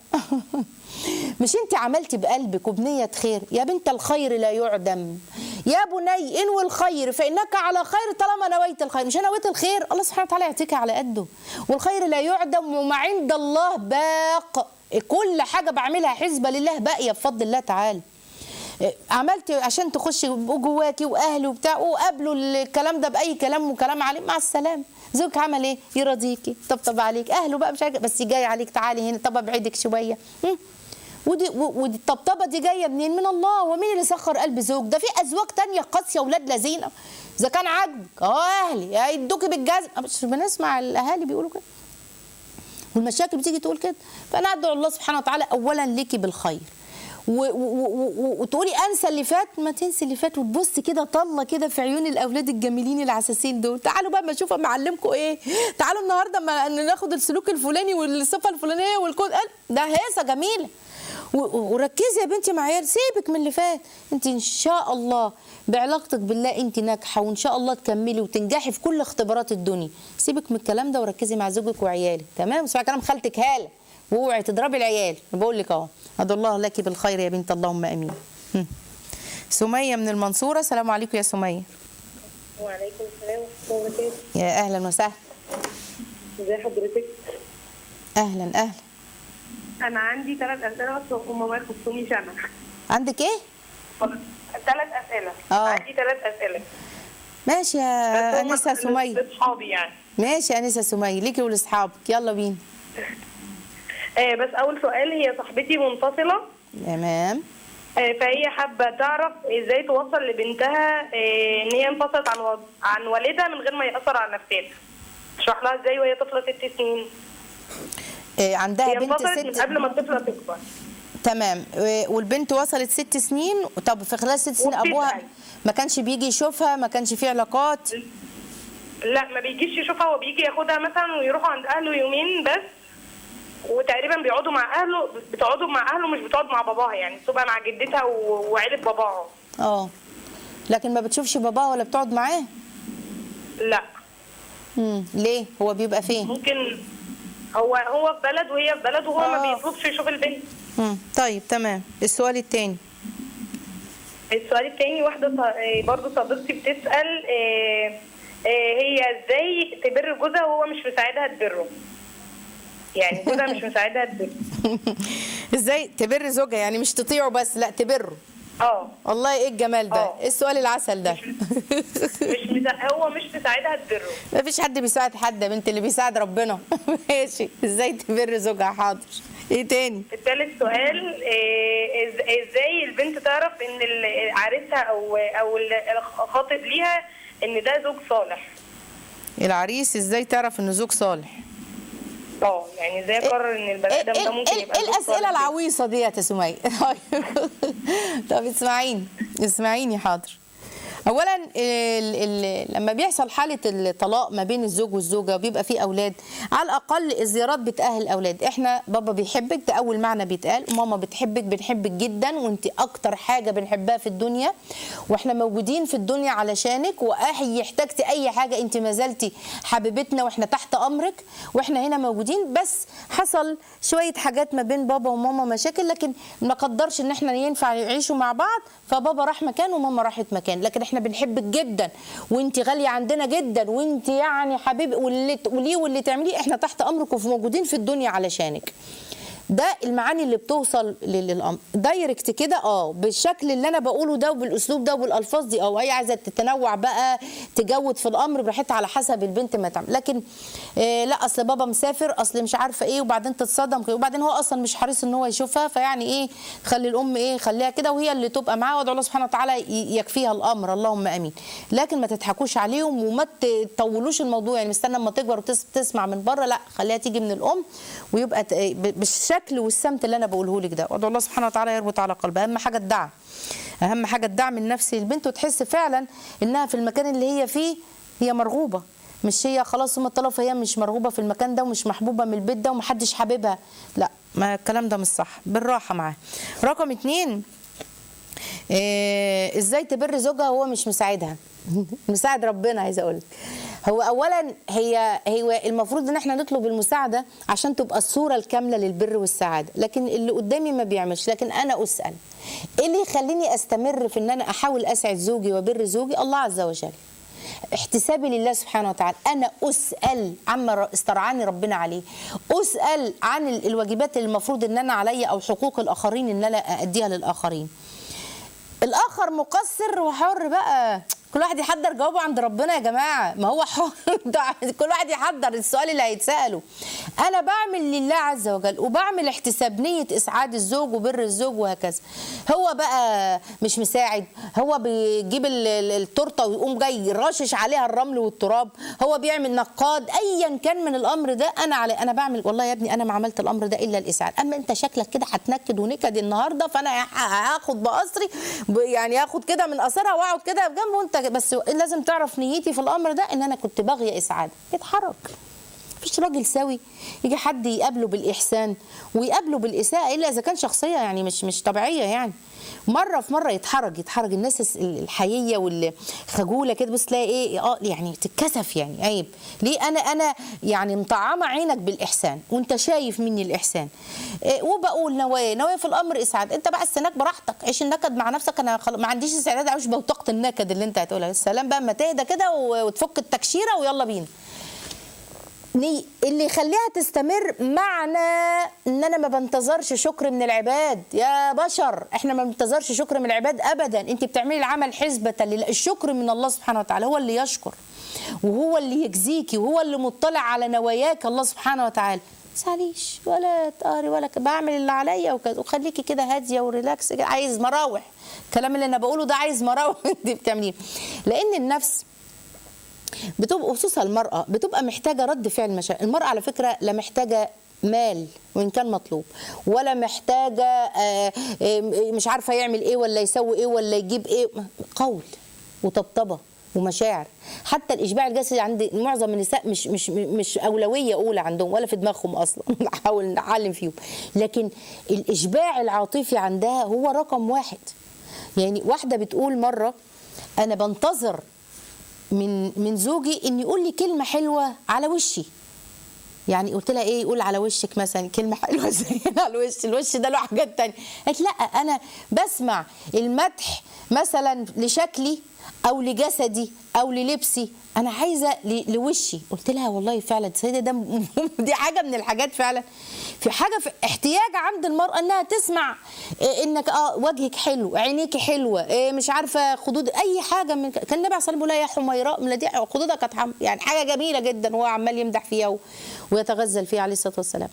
مش انت عملتي بقلبك وبنيه خير يا بنت الخير لا يعدم يا بني انوي الخير فانك على خير طالما نويت الخير مش انا نويت الخير الله سبحانه وتعالى يعطيك على قده والخير لا يعدم وما عند الله باق كل حاجه بعملها حسبه لله باقيه بفضل الله تعالى عملت عشان تخشي جواكي واهلي وبتاع وقابلوا الكلام ده باي كلام وكلام عليه مع السلامه زوجك عمل ايه يرضيكي طبطب عليك اهله بقى مش عارف بس جاي عليك تعالي هنا طب ابعدك شويه هم؟ ودي و- ودي الطبطبه دي جايه منين من الله ومين اللي سخر قلب زوج ده في ازواج تانية قاسيه ولاد لذينه اذا كان عاجبك اه اهلي هيدوكي بالجزم مش بنسمع الاهالي بيقولوا كده والمشاكل بتيجي تقول كده فانا ادعو الله سبحانه وتعالى اولا ليكي بالخير و- و- و- و- وتقولي انسى اللي فات ما تنسي اللي فات وتبص كده طله كده في عيون الاولاد الجميلين العساسين دول تعالوا بقى ما اشوف اما اعلمكم ايه تعالوا النهارده ما ناخد السلوك الفلاني والصفه الفلانيه والكود ده هيصه جميله و- و- وركزي يا بنتي مع عيال سيبك من اللي فات انت ان شاء الله بعلاقتك بالله انت ناجحه وان شاء الله تكملي وتنجحي في كل اختبارات الدنيا سيبك من الكلام ده وركزي مع زوجك وعيالك تمام اسمعي كلام خالتك هاله واوعي تضربي العيال أنا بقول لك اهو ادعو الله لك بالخير يا بنت اللهم امين هم. سميه من المنصوره السلام عليكم يا سميه وعليكم السلام ورحمه الله وبركاته يا اهلا وسهلا ازي حضرتك اهلا اهلا انا عندي ثلاث اسئله بس هم ما يخصونيش انا عندك ايه ثلاث اسئله آه. عندي ثلاث اسئله ماشي يا انسه سميه لاصحابي يعني ماشي يا انسه سميه ليكي ولاصحابك يلا بينا آه بس اول سؤال هي صاحبتي منفصله تمام آه فهي حابه تعرف ازاي توصل لبنتها آه ان هي انفصلت عن و- عن والدها من غير ما ياثر على نفسيتها اشرح لها ازاي وهي طفله ست سنين إيه عندها هي بنت انفصلت من ست قبل ما الطفله تكبر تمام إيه، والبنت وصلت ست سنين طب في خلال ست سنين وبتسأل. ابوها ما كانش بيجي يشوفها ما كانش فيه علاقات لا ما بيجيش يشوفها هو بيجي ياخدها مثلا ويروحوا عند اهله يومين بس وتقريبا بيقعدوا مع اهله بتقعدوا مع اهله مش بتقعد مع باباها يعني بتبقى مع جدتها و- وعيله باباها اه لكن ما بتشوفش باباها ولا بتقعد معاه لا امم ليه هو بيبقى فين ممكن هو هو في بلد وهي في بلد وهو ما آه. بيطلبش يشوف البنت امم طيب تمام السؤال الثاني السؤال التاني واحدة ص- آه، برضه صديقتي بتسأل آه، آه، هي ازاي تبر جوزها وهو مش مساعدها تبره يعني جوزها مش مساعدها تبره ازاي تبر زوجها يعني مش تطيعه بس لا تبره اه والله ايه الجمال ده آه. ايه السؤال العسل ده مش مسا... هو مش مساعدها تبره ما فيش حد بيساعد حد يا بنت اللي بيساعد ربنا ماشي ازاي تبر زوجها حاضر ايه تاني الثالث سؤال آه، إز- ازاي البنت تعرف ان ال- عريسها او او الخاطب ليها ان ده زوج صالح العريس ازاي تعرف انه زوج صالح اه يعني ازاي اقرر ان البني ادم ده ممكن ايه يبقى إيه زوج الاسئله صالح ليا؟ العويصه دي يا سمية طب اسمعيني اسمعيني حاضر اولا ال ال لما بيحصل حاله الطلاق ما بين الزوج والزوجه وبيبقى في اولاد على الاقل الزيارات بتاهل الاولاد احنا بابا بيحبك ده اول معنى بيتقال ماما بتحبك بنحبك جدا وانت اكتر حاجه بنحبها في الدنيا واحنا موجودين في الدنيا علشانك واي احتجتي اي حاجه انت ما زلتي حبيبتنا واحنا تحت امرك واحنا هنا موجودين بس حصل شويه حاجات ما بين بابا وماما مشاكل لكن ما قدرش ان احنا ينفع يعيشوا مع بعض فبابا راح مكان وماما راحت مكان لكن احنا بنحبك جدا وانت غاليه عندنا جدا وانت يعني حبيب واللي تقوليه واللي تعمليه احنا تحت امرك وموجودين في الدنيا علشانك ده المعاني اللي بتوصل لل- للامر دايركت كده اه بالشكل اللي انا بقوله ده وبالاسلوب ده وبالالفاظ دي اه هي عايزه تتنوع بقى تجود في الامر براحتها على حسب البنت ما تعمل لكن آه لا اصل بابا مسافر اصل مش عارفه ايه وبعدين تتصدم كده، وبعدين هو اصلا مش حريص ان هو يشوفها فيعني ايه خلي الام ايه خليها كده وهي اللي تبقى معاه وادعو الله سبحانه وتعالى ي- يكفيها الامر اللهم امين لكن ما تضحكوش عليهم وما تطولوش الموضوع يعني مستنى اما تكبر وتسمع من بره لا خليها تيجي من الام ويبقى ت- ب- بالشكل والسمت اللي انا بقوله لك ده وادعو الله سبحانه وتعالى يربط على قلبها اهم حاجه الدعم اهم حاجه الدعم النفسي للبنت وتحس فعلا انها في المكان اللي هي فيه هي مرغوبه مش هي خلاص ثم الطلاق فهي مش مرغوبه في المكان ده ومش محبوبه من البيت ده ومحدش حاببها لا ما الكلام ده مش صح بالراحه معاه رقم اتنين إيه ازاي تبر زوجها وهو مش مساعدها مساعد ربنا عايزه اقول هو اولا هي هي المفروض ان احنا نطلب المساعده عشان تبقى الصوره الكامله للبر والسعاده لكن اللي قدامي ما بيعملش لكن انا اسال ايه اللي يخليني استمر في ان انا احاول اسعد زوجي وبر زوجي الله عز وجل احتسابي لله سبحانه وتعالى انا اسال عما ر- استرعاني ربنا عليه اسال عن ال- الواجبات اللي المفروض ان انا عليا او حقوق الاخرين ان انا اديها للاخرين الاخر مقصر وحر بقى كل واحد يحضر جوابه عند ربنا يا جماعه ما هو حر ده كل واحد يحضر السؤال اللي هيتساله انا بعمل لله عز وجل وبعمل احتساب نيه اسعاد الزوج وبر الزوج وهكذا هو بقى مش مساعد هو بيجيب ال- ال- التورته ويقوم جاي راشش عليها الرمل والتراب هو بيعمل نقاد ايا كان من الامر ده انا علي انا بعمل والله يا ابني انا ما عملت الامر ده الا الاسعاد اما انت شكلك كده هتنكد ونكد النهارده فانا ه- هاخد بقصري ب- يعني هاخد كده من اثرها واقعد كده جنبه وانت بس لازم تعرف نيتي في الامر ده ان انا كنت باغيه اسعاد اتحرك مفيش راجل سوي يجي حد يقابله بالاحسان ويقابله بالاساءه الا اذا كان شخصيه يعني مش مش طبيعيه يعني مره في مره يتحرج يتحرج الناس الس- الحييه والخجوله كده بس تلاقي ايه اه يعني تتكسف يعني عيب ليه انا انا يعني مطعمه عينك بالاحسان وانت شايف مني الاحسان إيه وبقول نوايا نوايا في الامر اسعاد انت بقى السناك براحتك عيش النكد مع نفسك انا خل... ما عنديش استعداد اعيش بوتقه النكد اللي انت هتقولها السلام بقى اما تهدى كده و- وتفك التكشيره ويلا بينا ني- اللي يخليها تستمر معنى ان انا ما بنتظرش شكر من العباد يا بشر احنا ما بننتظرش شكر من العباد ابدا انت بتعملي العمل حسبة لله الشكر من الله سبحانه وتعالى هو اللي يشكر وهو اللي يجزيكي وهو اللي مطلع على نواياك الله سبحانه وتعالى ما تزعليش ولا تقاري ولا ك- بعمل اللي عليا وكذا وخليكي كده هاديه وريلاكس كده عايز مراوح الكلام اللي انا بقوله ده عايز مراوح انت بتعمليه لان النفس بتبقى خصوصا المرأة بتبقى محتاجة رد فعل مشاعر المرأة على فكرة لا محتاجة مال وإن كان مطلوب ولا محتاجة آه، آه، مش عارفة يعمل إيه ولا يسوي إيه ولا يجيب إيه قول وطبطبة ومشاعر حتى الاشباع الجسدي عند معظم النساء مش مش مش اولويه اولى عندهم ولا في دماغهم اصلا نحاول نعلم فيهم لكن الاشباع العاطفي عندها هو رقم واحد يعني واحده بتقول مره انا بنتظر من من زوجي ان يقول لي كلمه حلوه على وشي يعني قلت لها ايه يقول على وشك مثلا كلمه حلوه زي على الوش الوش ده له حاجات تانية قالت لا انا بسمع المدح مثلا لشكلي او لجسدي او للبسي انا عايزه ل- لوشي قلت لها والله فعلا تصدق ده م- دي حاجه من الحاجات فعلا في حاجه في احتياج عند المراه انها تسمع إيه انك اه وجهك حلو عينيكي حلوه إيه مش عارفه خدود اي حاجه من كان النبي عليه الصلاه والسلام بيقول لها يا حميراء من دي خدودها كانت حم- يعني حاجه جميله جدا وهو عمال يمدح فيها و- ويتغزل فيها عليه الصلاه والسلام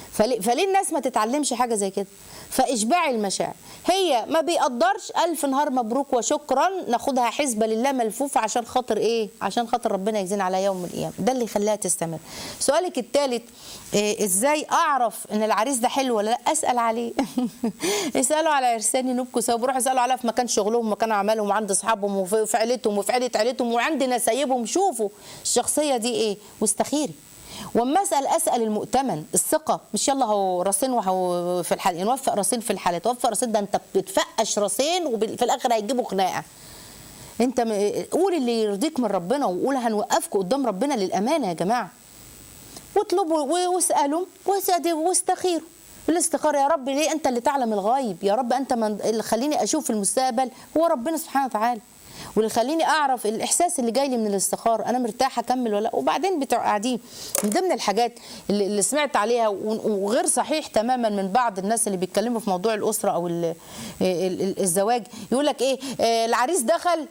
فليه, فليه الناس ما تتعلمش حاجه زي كده فاشباع المشاعر هي ما بيقدرش الف نهار مبروك وشكرا ناخدها حسبه لله ملفوفه عشان خاطر ايه عشان خاطر ربنا يجزينا على يوم من الايام ده اللي يخليها تستمر سؤالك الثالث إيه ازاي اعرف ان العريس ده حلو ولا لا اسال عليه اسالوا على عرسان نبكوا سوا بروحوا اسالوا عليها في مكان شغلهم مكان عملهم وعند اصحابهم وفي في عيلتهم وفي عيله عيلتهم وعند نسايبهم شوفوا الشخصيه دي ايه واستخيري واما اسال اسال المؤتمن الثقه مش يلا هو راسين وهو في الحلقه نوفق راسين في الحلقه توفق راسين ده انت بتفقش راسين وفي الاخر هيجيبوا خناقه انت م- قول اللي يرضيك من ربنا وقول هنوقفكم قدام ربنا للامانه يا جماعه واطلبوا و- واسالوا واسألوا واستخيروا الاستخاره يا رب ليه انت اللي تعلم الغايب يا رب انت من اللي خليني اشوف المستقبل هو ربنا سبحانه وتعالى واللي خليني اعرف الاحساس اللي جاي لي من الاستخاره انا مرتاحه اكمل ولا لا وبعدين بتوع قاعدين من ضمن الحاجات اللي, اللي سمعت عليها و- وغير صحيح تماما من بعض الناس اللي بيتكلموا في موضوع الاسره او ال- ال- ال- الزواج يقول لك ايه آه، العريس دخل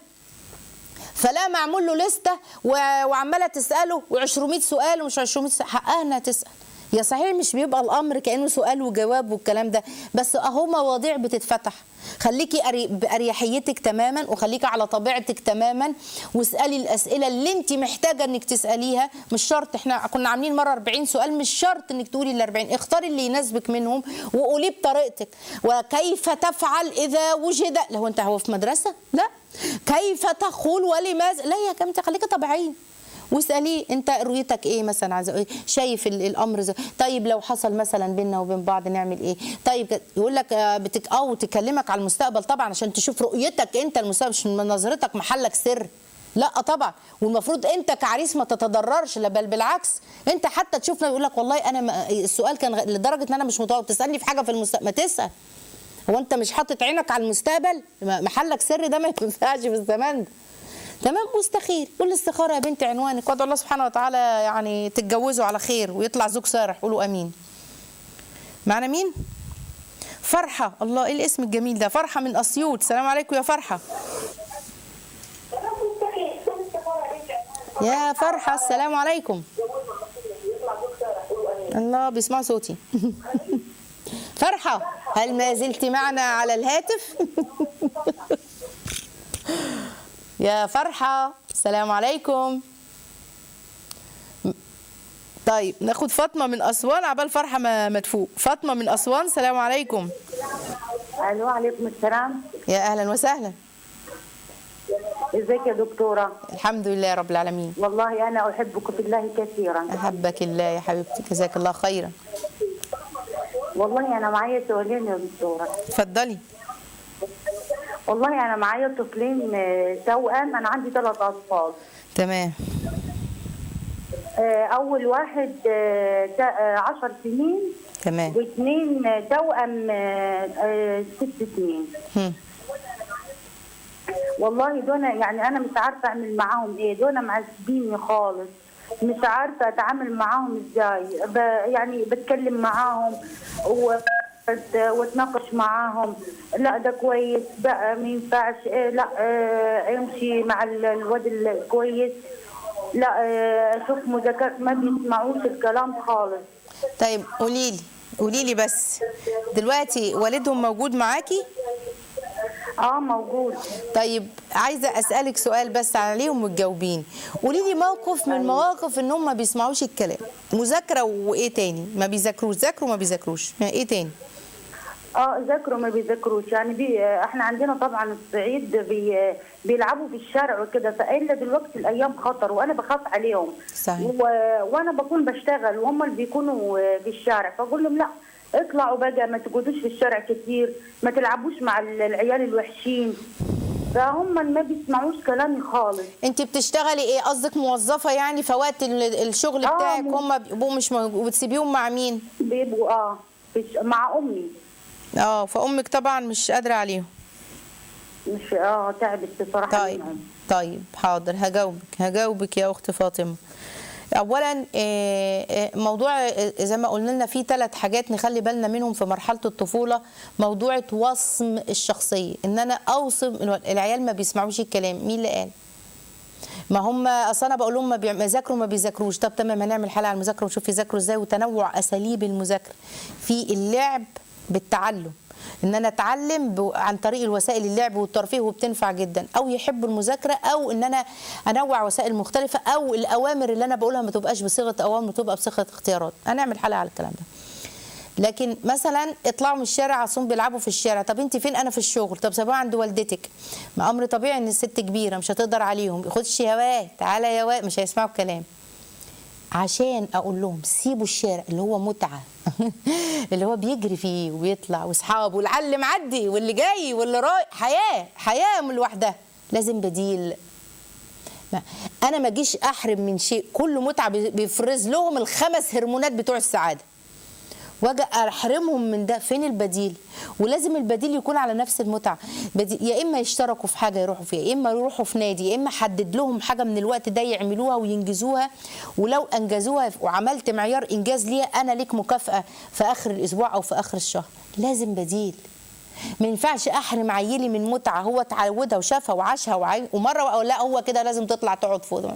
فلا معمول له لسته و- وعماله تساله و200 سؤال ومش 200 سؤال حقها انها تسال يا صحيح مش بيبقى الامر كانه سؤال وجواب والكلام ده بس اهو مواضيع بتتفتح خليكي أري- باريحيتك تماما وخليكي على طبيعتك تماما واسالي الاسئله اللي انت محتاجه انك تساليها مش شرط احنا كنا عاملين مره 40 سؤال مش شرط انك تقولي ال 40 اختاري اللي يناسبك منهم وقوليه بطريقتك وكيف تفعل اذا وجد لو انت هو في مدرسه لا كيف تقول ولماذا لا يا جماعه خليكي طبيعيه واساليه انت رؤيتك ايه مثلا عايز ايه شايف ال- الامر زي طيب لو حصل مثلا بيننا وبين بعض نعمل ايه طيب ك- يقول لك آه، بتك او تكلمك على المستقبل طبعا عشان تشوف رؤيتك انت المستقبل مش من نظرتك محلك سر لا طبعا والمفروض انت كعريس ما تتضررش لا بل بالعكس انت حتى تشوفنا يقول لك والله انا ما- السؤال كان غ- لدرجه ان انا مش متوقع تسالني في حاجه في المستقبل ما تسال هو انت مش حاطط عينك على المستقبل ما- محلك سر ده ما ينفعش في الزمان ده تمام واستخير والاستخاره يا بنتي عنوانك وادعو الله سبحانه وتعالى يعني تتجوزوا على خير ويطلع زوج صالح قولوا امين معنا مين فرحه الله ايه الاسم الجميل ده فرحه من اسيوط السلام عليكم يا فرحه يا فرحه السلام عليكم الله بيسمعوا صوتي فرحه هل ما زلت معنا على الهاتف يا فرحة السلام عليكم طيب ناخد فاطمة من أسوان عبال فرحة ما ما تفوق فاطمة من أسوان السلام عليكم الو عليكم السلام يا أهلا وسهلا ازيك يا دكتوره الحمد لله رب العالمين والله انا احبك في الله كثيرا أحبك الله يا حبيبتي جزاك الله خيرا والله انا معايا سؤالين يا دكتوره اتفضلي والله انا معايا طفلين آه، توأم انا عندي ثلاث اطفال تمام آه، اول واحد آه، تا- آه، عشر سنين تمام واثنين آه، توأم آه، آه، ست سنين هم. والله دول يعني انا مش عارفه اعمل معاهم ايه دول معذبيني خالص مش عارفه اتعامل معاهم ازاي ب يعني بتكلم معاهم و واتناقش معاهم لا ده كويس بقى ما ينفعش إيه لا آه، امشي مع ال- الواد الكويس لا آه، شوف مذاكرة ما بيسمعوش الكلام خالص طيب قولي لي قولي لي بس دلوقتي والدهم موجود معاكي اه موجود طيب عايزه اسالك سؤال بس عليهم وتجاوبين قولي لي موقف من مواقف ان هم ما بيسمعوش الكلام مذاكره وايه تاني ما بيذاكروش ذاكروا ما بيذاكروش ما ايه تاني اه ذاكروا ما بيذاكروش يعني بي احنا عندنا طبعا الصعيد بي بيلعبوا في الشارع وكده فالا دلوقتي الايام خطر وانا بخاف عليهم صحيح. و... وانا بكون بشتغل وهم اللي بيكونوا في الشارع فاقول لهم لا اطلعوا بقى ما تقعدوش في الشارع كتير ما تلعبوش مع ال- العيال الوحشين فهم ما بيسمعوش كلامي خالص انت بتشتغلي ايه قصدك موظفه يعني فوقت ال- الشغل آه، بتاعك مو- هم بيبقوا مش موجود وبتسيبيهم مع مين بيبقوا اه في الش... مع امي اه فامك طبعا مش قادره عليهم مش اه تعبت بصراحه طيب منهم. طيب حاضر هجاوبك هجاوبك يا اخت فاطمه اولا آه، آه، موضوع آه، زي ما قلنا لنا في ثلاث حاجات نخلي بالنا منهم في مرحله الطفوله موضوع وصم الشخصيه ان انا اوصم الو- العيال ما بيسمعوش الكلام مين اللي قال ما هم اصل انا بقول لهم ما بيع- ما يذاكروا ما بيذاكروش طب تمام هنعمل حلقه على المذاكره ونشوف يذاكروا ازاي وتنوع اساليب المذاكره في اللعب بالتعلم ان انا اتعلم ب- عن طريق الوسائل اللعب والترفيه وبتنفع جدا او يحبوا المذاكره او ان انا انوع وسائل مختلفه او الاوامر اللي انا بقولها ما تبقاش بصيغه اوامر تبقى بصيغه اختيارات هنعمل حلقه على الكلام ده لكن مثلا اطلعوا من الشارع اصلا بيلعبوا في الشارع طب انت فين انا في الشغل طب سيبوها عند والدتك ما امر طبيعي ان الست كبيره مش هتقدر عليهم خدش يا واد تعالى يا واد مش هيسمعوا الكلام عشان اقول لهم سيبوا الشارع اللي هو متعه اللي هو بيجري فيه وبيطلع واصحابه والعلي معدي واللي جاي واللي رايح حياه حياه من لوحدها لازم بديل ما انا ما اجيش احرم من شيء كله متعه بي- بيفرز لهم الخمس هرمونات بتوع السعاده واجي احرمهم من ده فين البديل ولازم البديل يكون على نفس المتعه بديل يا اما يشتركوا في حاجه يروحوا فيها يا اما يروحوا في نادي يا اما حدد لهم حاجه من الوقت ده يعملوها وينجزوها ولو انجزوها وعملت معيار انجاز ليها انا ليك مكافاه في اخر الاسبوع او في اخر الشهر لازم بديل ما ينفعش احرم عيلي من متعه هو اتعودها وشافها وعاشها وعي... ومره أو لا هو كده لازم تطلع تقعد فوق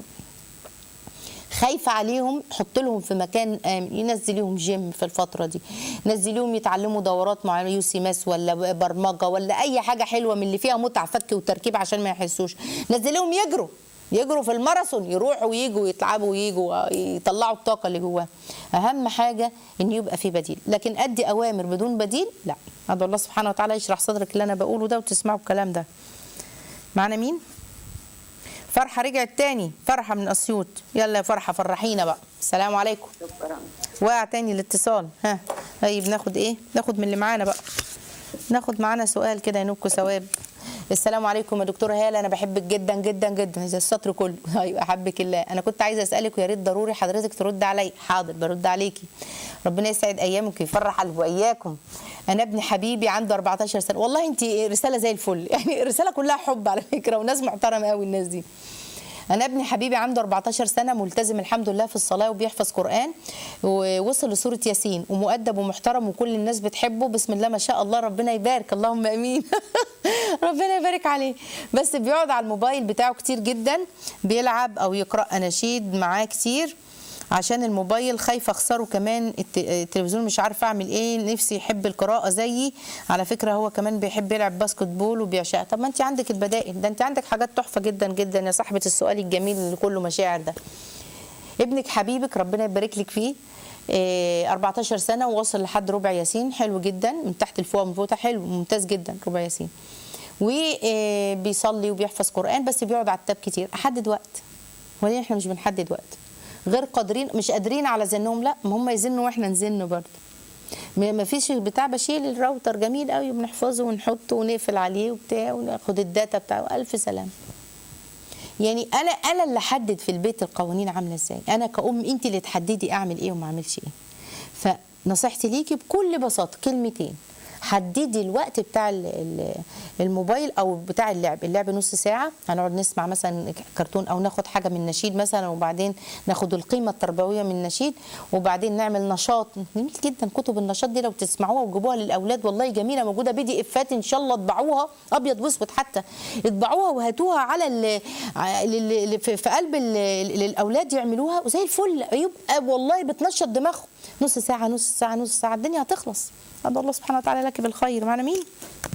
خايفه عليهم حط لهم في مكان امن ينزليهم جيم في الفتره دي نزليهم يتعلموا دورات معينه يوسي ماس ولا برمجه ولا اي حاجه حلوه من اللي فيها متعه فك وتركيب عشان ما يحسوش نزليهم يجروا يجروا في الماراثون يروحوا ويجوا ويتلعبوا ويجوا يطلعوا الطاقه اللي جواهم اهم حاجه ان يبقى في بديل لكن ادي اوامر بدون بديل لا هذا الله سبحانه وتعالى يشرح صدرك اللي انا بقوله ده وتسمعوا الكلام ده معنا مين فرحه رجعت تاني فرحه من اسيوط يلا يا فرحه فرحينا بقى السلام عليكم وقع تاني الاتصال ها طيب ناخد ايه ناخد من اللي معانا بقى ناخد معانا سؤال كده ينوبكم ثواب السلام عليكم يا دكتوره هاله انا بحبك جدا جدا جدا زي السطر كله ايوه احبك الله انا كنت عايزه اسالك ويا ريت ضروري حضرتك ترد علي حاضر برد عليكي ربنا يسعد ايامك ويفرح قلبي واياكم انا ابن حبيبي عنده 14 سنه والله انت رساله زي الفل يعني الرساله كلها حب على فكره وناس محترمه قوي الناس دي انا ابني حبيبي عنده 14 سنه ملتزم الحمد لله في الصلاه وبيحفظ قران ووصل لسوره ياسين ومؤدب ومحترم وكل الناس بتحبه بسم الله ما شاء الله ربنا يبارك اللهم امين ربنا يبارك عليه بس بيقعد على الموبايل بتاعه كتير جدا بيلعب او يقرا اناشيد معاه كتير عشان الموبايل خايفه اخسره كمان الت- التلفزيون مش عارفه اعمل ايه نفسي يحب القراءه زيي على فكره هو كمان بيحب يلعب باسكت بول وبيعشقها طب ما انت عندك البدائل ده انت عندك حاجات تحفه جدا جدا يا صاحبه السؤال الجميل اللي كله مشاعر ده ابنك حبيبك ربنا يبارك لك فيه إيه، 14 سنه ووصل لحد ربع ياسين حلو جدا من تحت لفوق من فوق حلو ممتاز جدا ربع ياسين وبيصلي وبيحفظ قران بس بيقعد على التاب كتير احدد وقت وليه احنا مش بنحدد وقت غير قادرين مش قادرين على زنهم لا ما هم يزنوا واحنا نزن برضه ما ما فيش بتاع بشيل الراوتر جميل قوي وبنحفظه ونحطه ونقفل عليه وبتاع وناخد الداتا بتاعه الف سلام يعني انا انا اللي احدد في البيت القوانين عامله ازاي انا كأم انت اللي تحددي اعمل ايه وما اعملش ايه فنصيحتي ليكي بكل بساطه كلمتين حددي الوقت بتاع ال- ال- الموبايل او بتاع اللعب اللعب نص ساعه هنقعد نسمع مثلا كرتون او ناخد حاجه من نشيد مثلا وبعدين ناخد القيمه التربويه من نشيد وبعدين نعمل نشاط جميل جدا كتب النشاط دي لو تسمعوها وتجيبوها للاولاد والله جميله موجوده بي دي افات ان شاء الله اطبعوها ابيض واسود حتى اطبعوها وهاتوها على ال ع- ال- ال- في في قلب ال- الاولاد يعملوها وزي الفل يبقى والله بتنشط دماغهم نص ساعه نص ساعه نص ساعه الدنيا هتخلص هذا الله سبحانه وتعالى لك بالخير معنا مين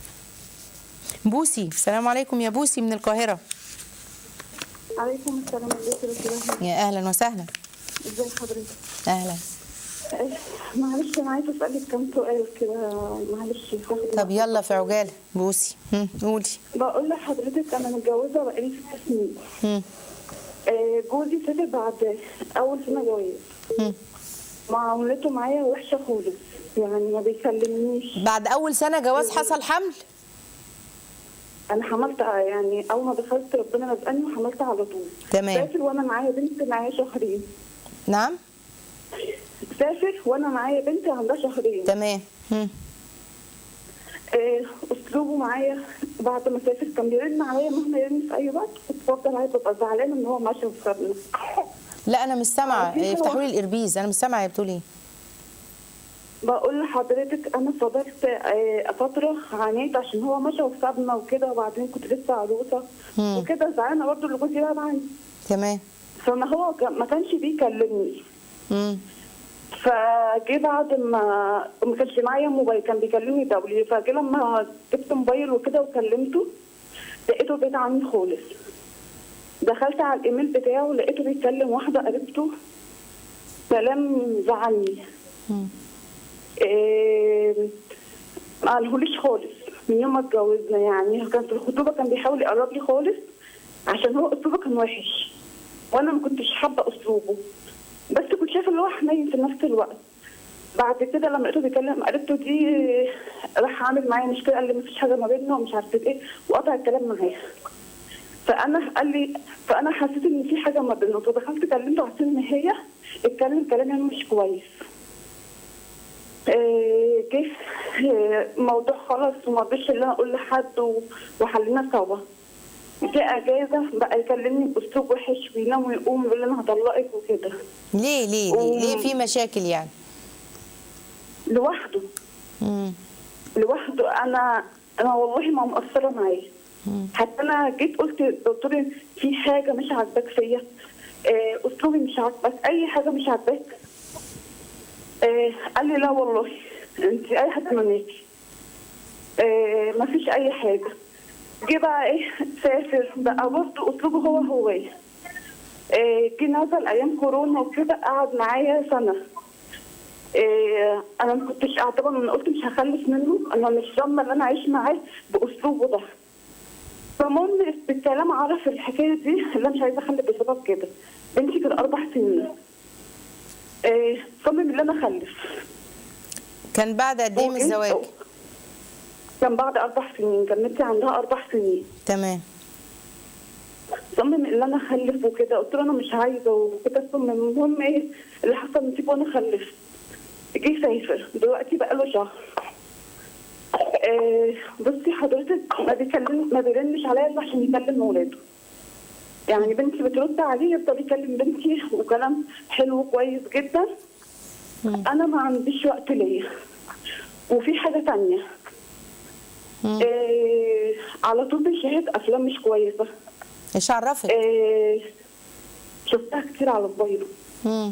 بوسي السلام عليكم يا بوسي من القاهره عليكم السلام عليكم يا اهلا وسهلا ازي حضرتك اهلا إيه، معلش انا عايزه اسالك كم سؤال كده معلش هاخد طب يلا في عجاله بوسي هم، قولي بقول لحضرتك انا متجوزه بقالي ست سنين هم، آه، جوزي سافر بعد اول سنه جواز هم. معاملته معايا وحشه خالص يعني ما بيكلمنيش بعد اول سنه جواز حصل حمل انا حملت آه، يعني اول ما دخلت ربنا رزقني وحملت على طول تمام. سافر وانا معايا بنت معايا شهرين نعم سافر وانا معايا بنت عندها شهرين تمام هم. آه، اسلوبه معايا بعد ما سافر كان بيرن عليا مهما يرن في اي وقت كنت بفضل عايزه ابقى زعلانه ان هو ماشي وسابني لا انا مش سامعه في افتحوا لي حوار. الاربيز انا مش سامعه هي بتقول ايه بقول لحضرتك انا فضلت آه، فتره عانيت عشان هو مشى وسابنا وكده وبعدين كنت لسه عروسه مم. وكده زعلانه برضه اللي جوزي بعد عني تمام فما هو كان- ما كانش بيكلمني امم فجه بعد ما ما كانش معايا موبايل كان بيكلمني دولي فجه لما جبت موبايل وكده وكلمته لقيته بعيد عني خالص دخلت على الايميل بتاعه لقيته بيتكلم واحده قريبته كلام زعلني إيه ما قالهوليش خالص من يوم ما اتجوزنا يعني كان في الخطوبه كان بيحاول يقرب لي خالص عشان هو اسلوبه كان وحش وانا ما كنتش حابه اسلوبه بس كنت شايفه اللي هو حنين في نفس الوقت بعد كده لما لقيته بيكلم قريبته دي راح عامل معايا مشكله قال لي مفيش حاجه ما بيننا ومش عارفه ايه وقطع الكلام معايا فانا قال لي فانا حسيت ان في حاجه ما بيننا فدخلت كلمته حسيت ان هي اتكلم كلام يعني مش كويس آه، جه آه، موضوع خلاص وما رضيتش ان انا اقول لحد و- وحلينا سوا جه اجازه بقى يكلمني باسلوب وحش وينام ويقوم يقول لي انا هطلقك وكده ليه ليه ليه, ليه في مشاكل يعني لوحده امم لوحده انا انا والله ما مقصره معاه حتى انا جيت قلت للدكتور في حاجه مش عاجباك فيا آه، اسلوبي مش عاجبك اي حاجه مش عاجباك آه، قال لي لا والله انت اي حد مناكي آه، ما فيش اي حاجه جه بقى ايه سافر بقى برضه اسلوبه هو هو آه، جه نزل ايام كورونا وكده قعد معايا سنه إيه انا ما كنتش قاعده طبعا انا قلت مش هخلف منه انا مش ضامنه ان انا اعيش معاه باسلوبه ده فالمهم بالكلام عرف الحكايه دي اللي انا مش عايزه اخلف بسبب كده بنتي كانت اربع سنين إيه صمم ان انا اخلف كان بعد قد ايه من وجيت- الزواج كان بعد اربع سنين كان بنتي عندها اربع سنين تمام صمم ان انا اخلف وكده قلت له انا مش عايزه وكده صمم المهم ايه اللي حصل نسيبه وانا خلفت جه سافر دلوقتي بقى له شهر آه بصي حضرتك ما بيكلم ما بيرنش عليا الا عشان يكلم ولاده يعني بنتي بترد عليه يفضل يكلم بنتي وكلام حلو كويس جدا انا ما عنديش وقت ليا وفي حاجه تانية آه على طول بيشاهد افلام مش كويسه ايش عرفك آه، شفتها كتير على موبايله امم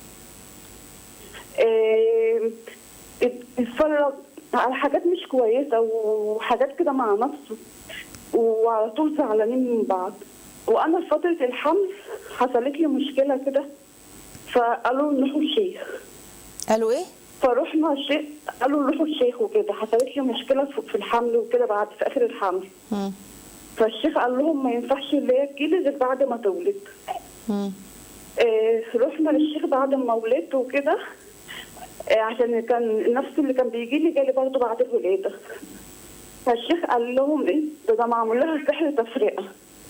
آه، اتفرج على حاجات مش كويسة وحاجات كده مع نفسه وعلى طول زعلانين من بعض وأنا في فترة الحمل حصلت لي مشكلة كده فقالوا نروحوا الشيخ قالوا ايه فروحنا الشيخ قالوا نروحوا الشيخ وكده حصلت لي مشكلة في في الحمل وكده بعد في آخر الحمل امم فالشيخ قال لهم ما ينفعش اللي هي تجيلي غير بعد ما تولد امم آه، رحنا للشيخ بعد ما ولدت وكده آه، عشان كان نفس اللي كان بيجي لي جالي برضه بعد الولاده فالشيخ قال لهم ايه ده ده معمول لها سحر تفرقه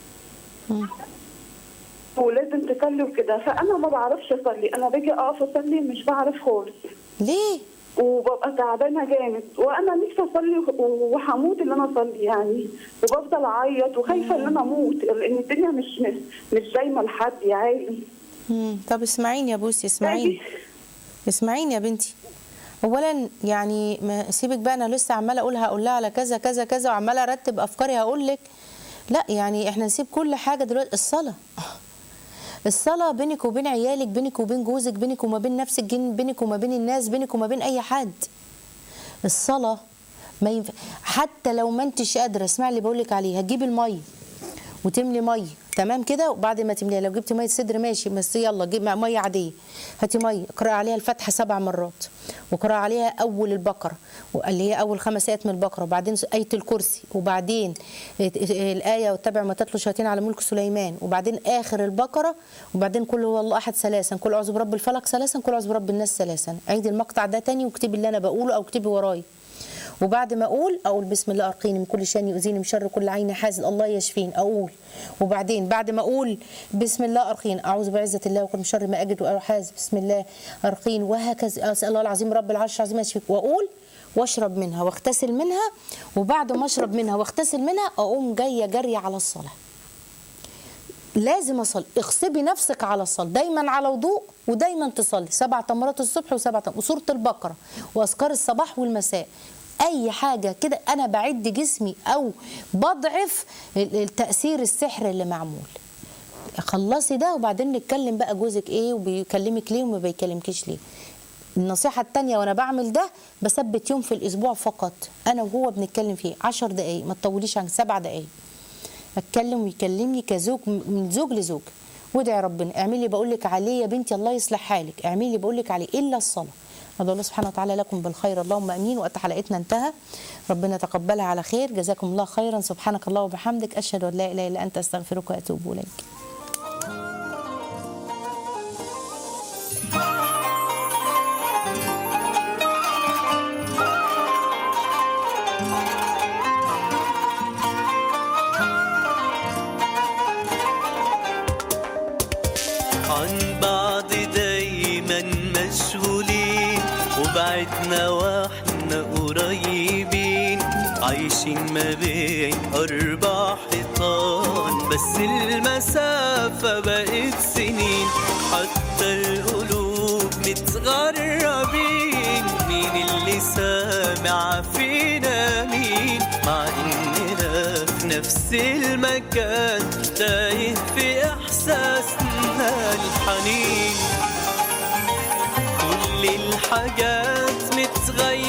ولازم تصلي وكده فانا ما بعرفش اصلي انا باجي اقف اصلي مش بعرف خالص ليه وببقى تعبانه جامد وانا نفسي اصلي وهموت ان انا اصلي يعني وبفضل اعيط وخايفه ان انا اموت لان الدنيا مش مش, مش دايما لحد يا عيني مم. طب اسمعيني يا بوسي اسمعيني اسمعيني يا بنتي اولا يعني ما سيبك بقى انا لسه عماله اقول هقول لها على كذا كذا كذا وعماله ارتب افكاري هقول لك لا يعني احنا نسيب كل حاجه دلوقتي الصلاه الصلاه بينك وبين عيالك بينك وبين جوزك بينك وما بين نفسك جن- بينك وما بين الناس بينك وما بين اي حد الصلاه ما ينفع حتى لو ما انتش قادره اسمعي اللي بقول لك عليه هتجيبي الميه وتملي ميه تمام كده وبعد ما تمليها لو جبتي ميه صدر ماشي بس يلا جيب ميه عاديه هاتي ميه اقراي عليها الفاتحه سبع مرات واقراي عليها اول البقره اللي هي اول خمس ايات من البقره وبعدين ايه الكرسي وبعدين الايه واتبع ما تتلو شياطين على ملك سليمان وبعدين اخر البقره وبعدين كل هو الله احد ثلاثا كل اعوذ برب الفلق ثلاثا كل اعوذ برب الناس ثلاثا عيدي المقطع ده تاني واكتبي اللي انا بقوله او اكتبي ورايا وبعد ما اقول اقول بسم الله ارقيني من كل شان يؤذيني من شر كل عين حاسد الله يشفين اقول وبعدين بعد ما اقول بسم الله ارقين اعوذ بعزه الله وكل من شر ما اجد واحاسب بسم الله ارقين وهكذا اسال الله العظيم رب العرش العظيم يشفيك واقول واشرب منها واغتسل منها وبعد ما اشرب منها واغتسل منها اقوم جايه جري على الصلاه لازم اصلي اغصبي نفسك على الصلاه دايما على وضوء ودايما تصلي سبع تمرات الصبح وسبع تمرات وسوره البقره واذكار الصباح والمساء اي حاجه كده انا بعد جسمي او بضعف ال- التاثير السحر اللي معمول خلصي ده وبعدين نتكلم بقى جوزك ايه وبيكلمك ليه وما بيكلمكيش ليه النصيحة التانية وأنا بعمل ده بثبت يوم في الأسبوع فقط أنا وهو بنتكلم فيه عشر دقايق ما تطوليش عن سبع دقايق أتكلم ويكلمني كزوج من زوج لزوج وادعي ربنا اعملي بقول لك عليه يا بنتي الله يصلح حالك اعملي بقول لك عليه إلا الصلاة ادعو الله سبحانه وتعالى لكم بالخير اللهم امين وقت حلقتنا انتهى ربنا تقبلها على خير جزاكم الله خيرا سبحانك الله وبحمدك اشهد ان لا اله الا انت استغفرك واتوب اليك عن بعض دايما مشغولين وبعدنا واحنا قريبين عايشين ما بين أربع حيطان بس المسافة بقت سنين حتى القلوب متغربين مين اللي سامع فينا مين مع إننا في نفس المكان تايه في إحساسنا الحنين كل الحاجات متغيرة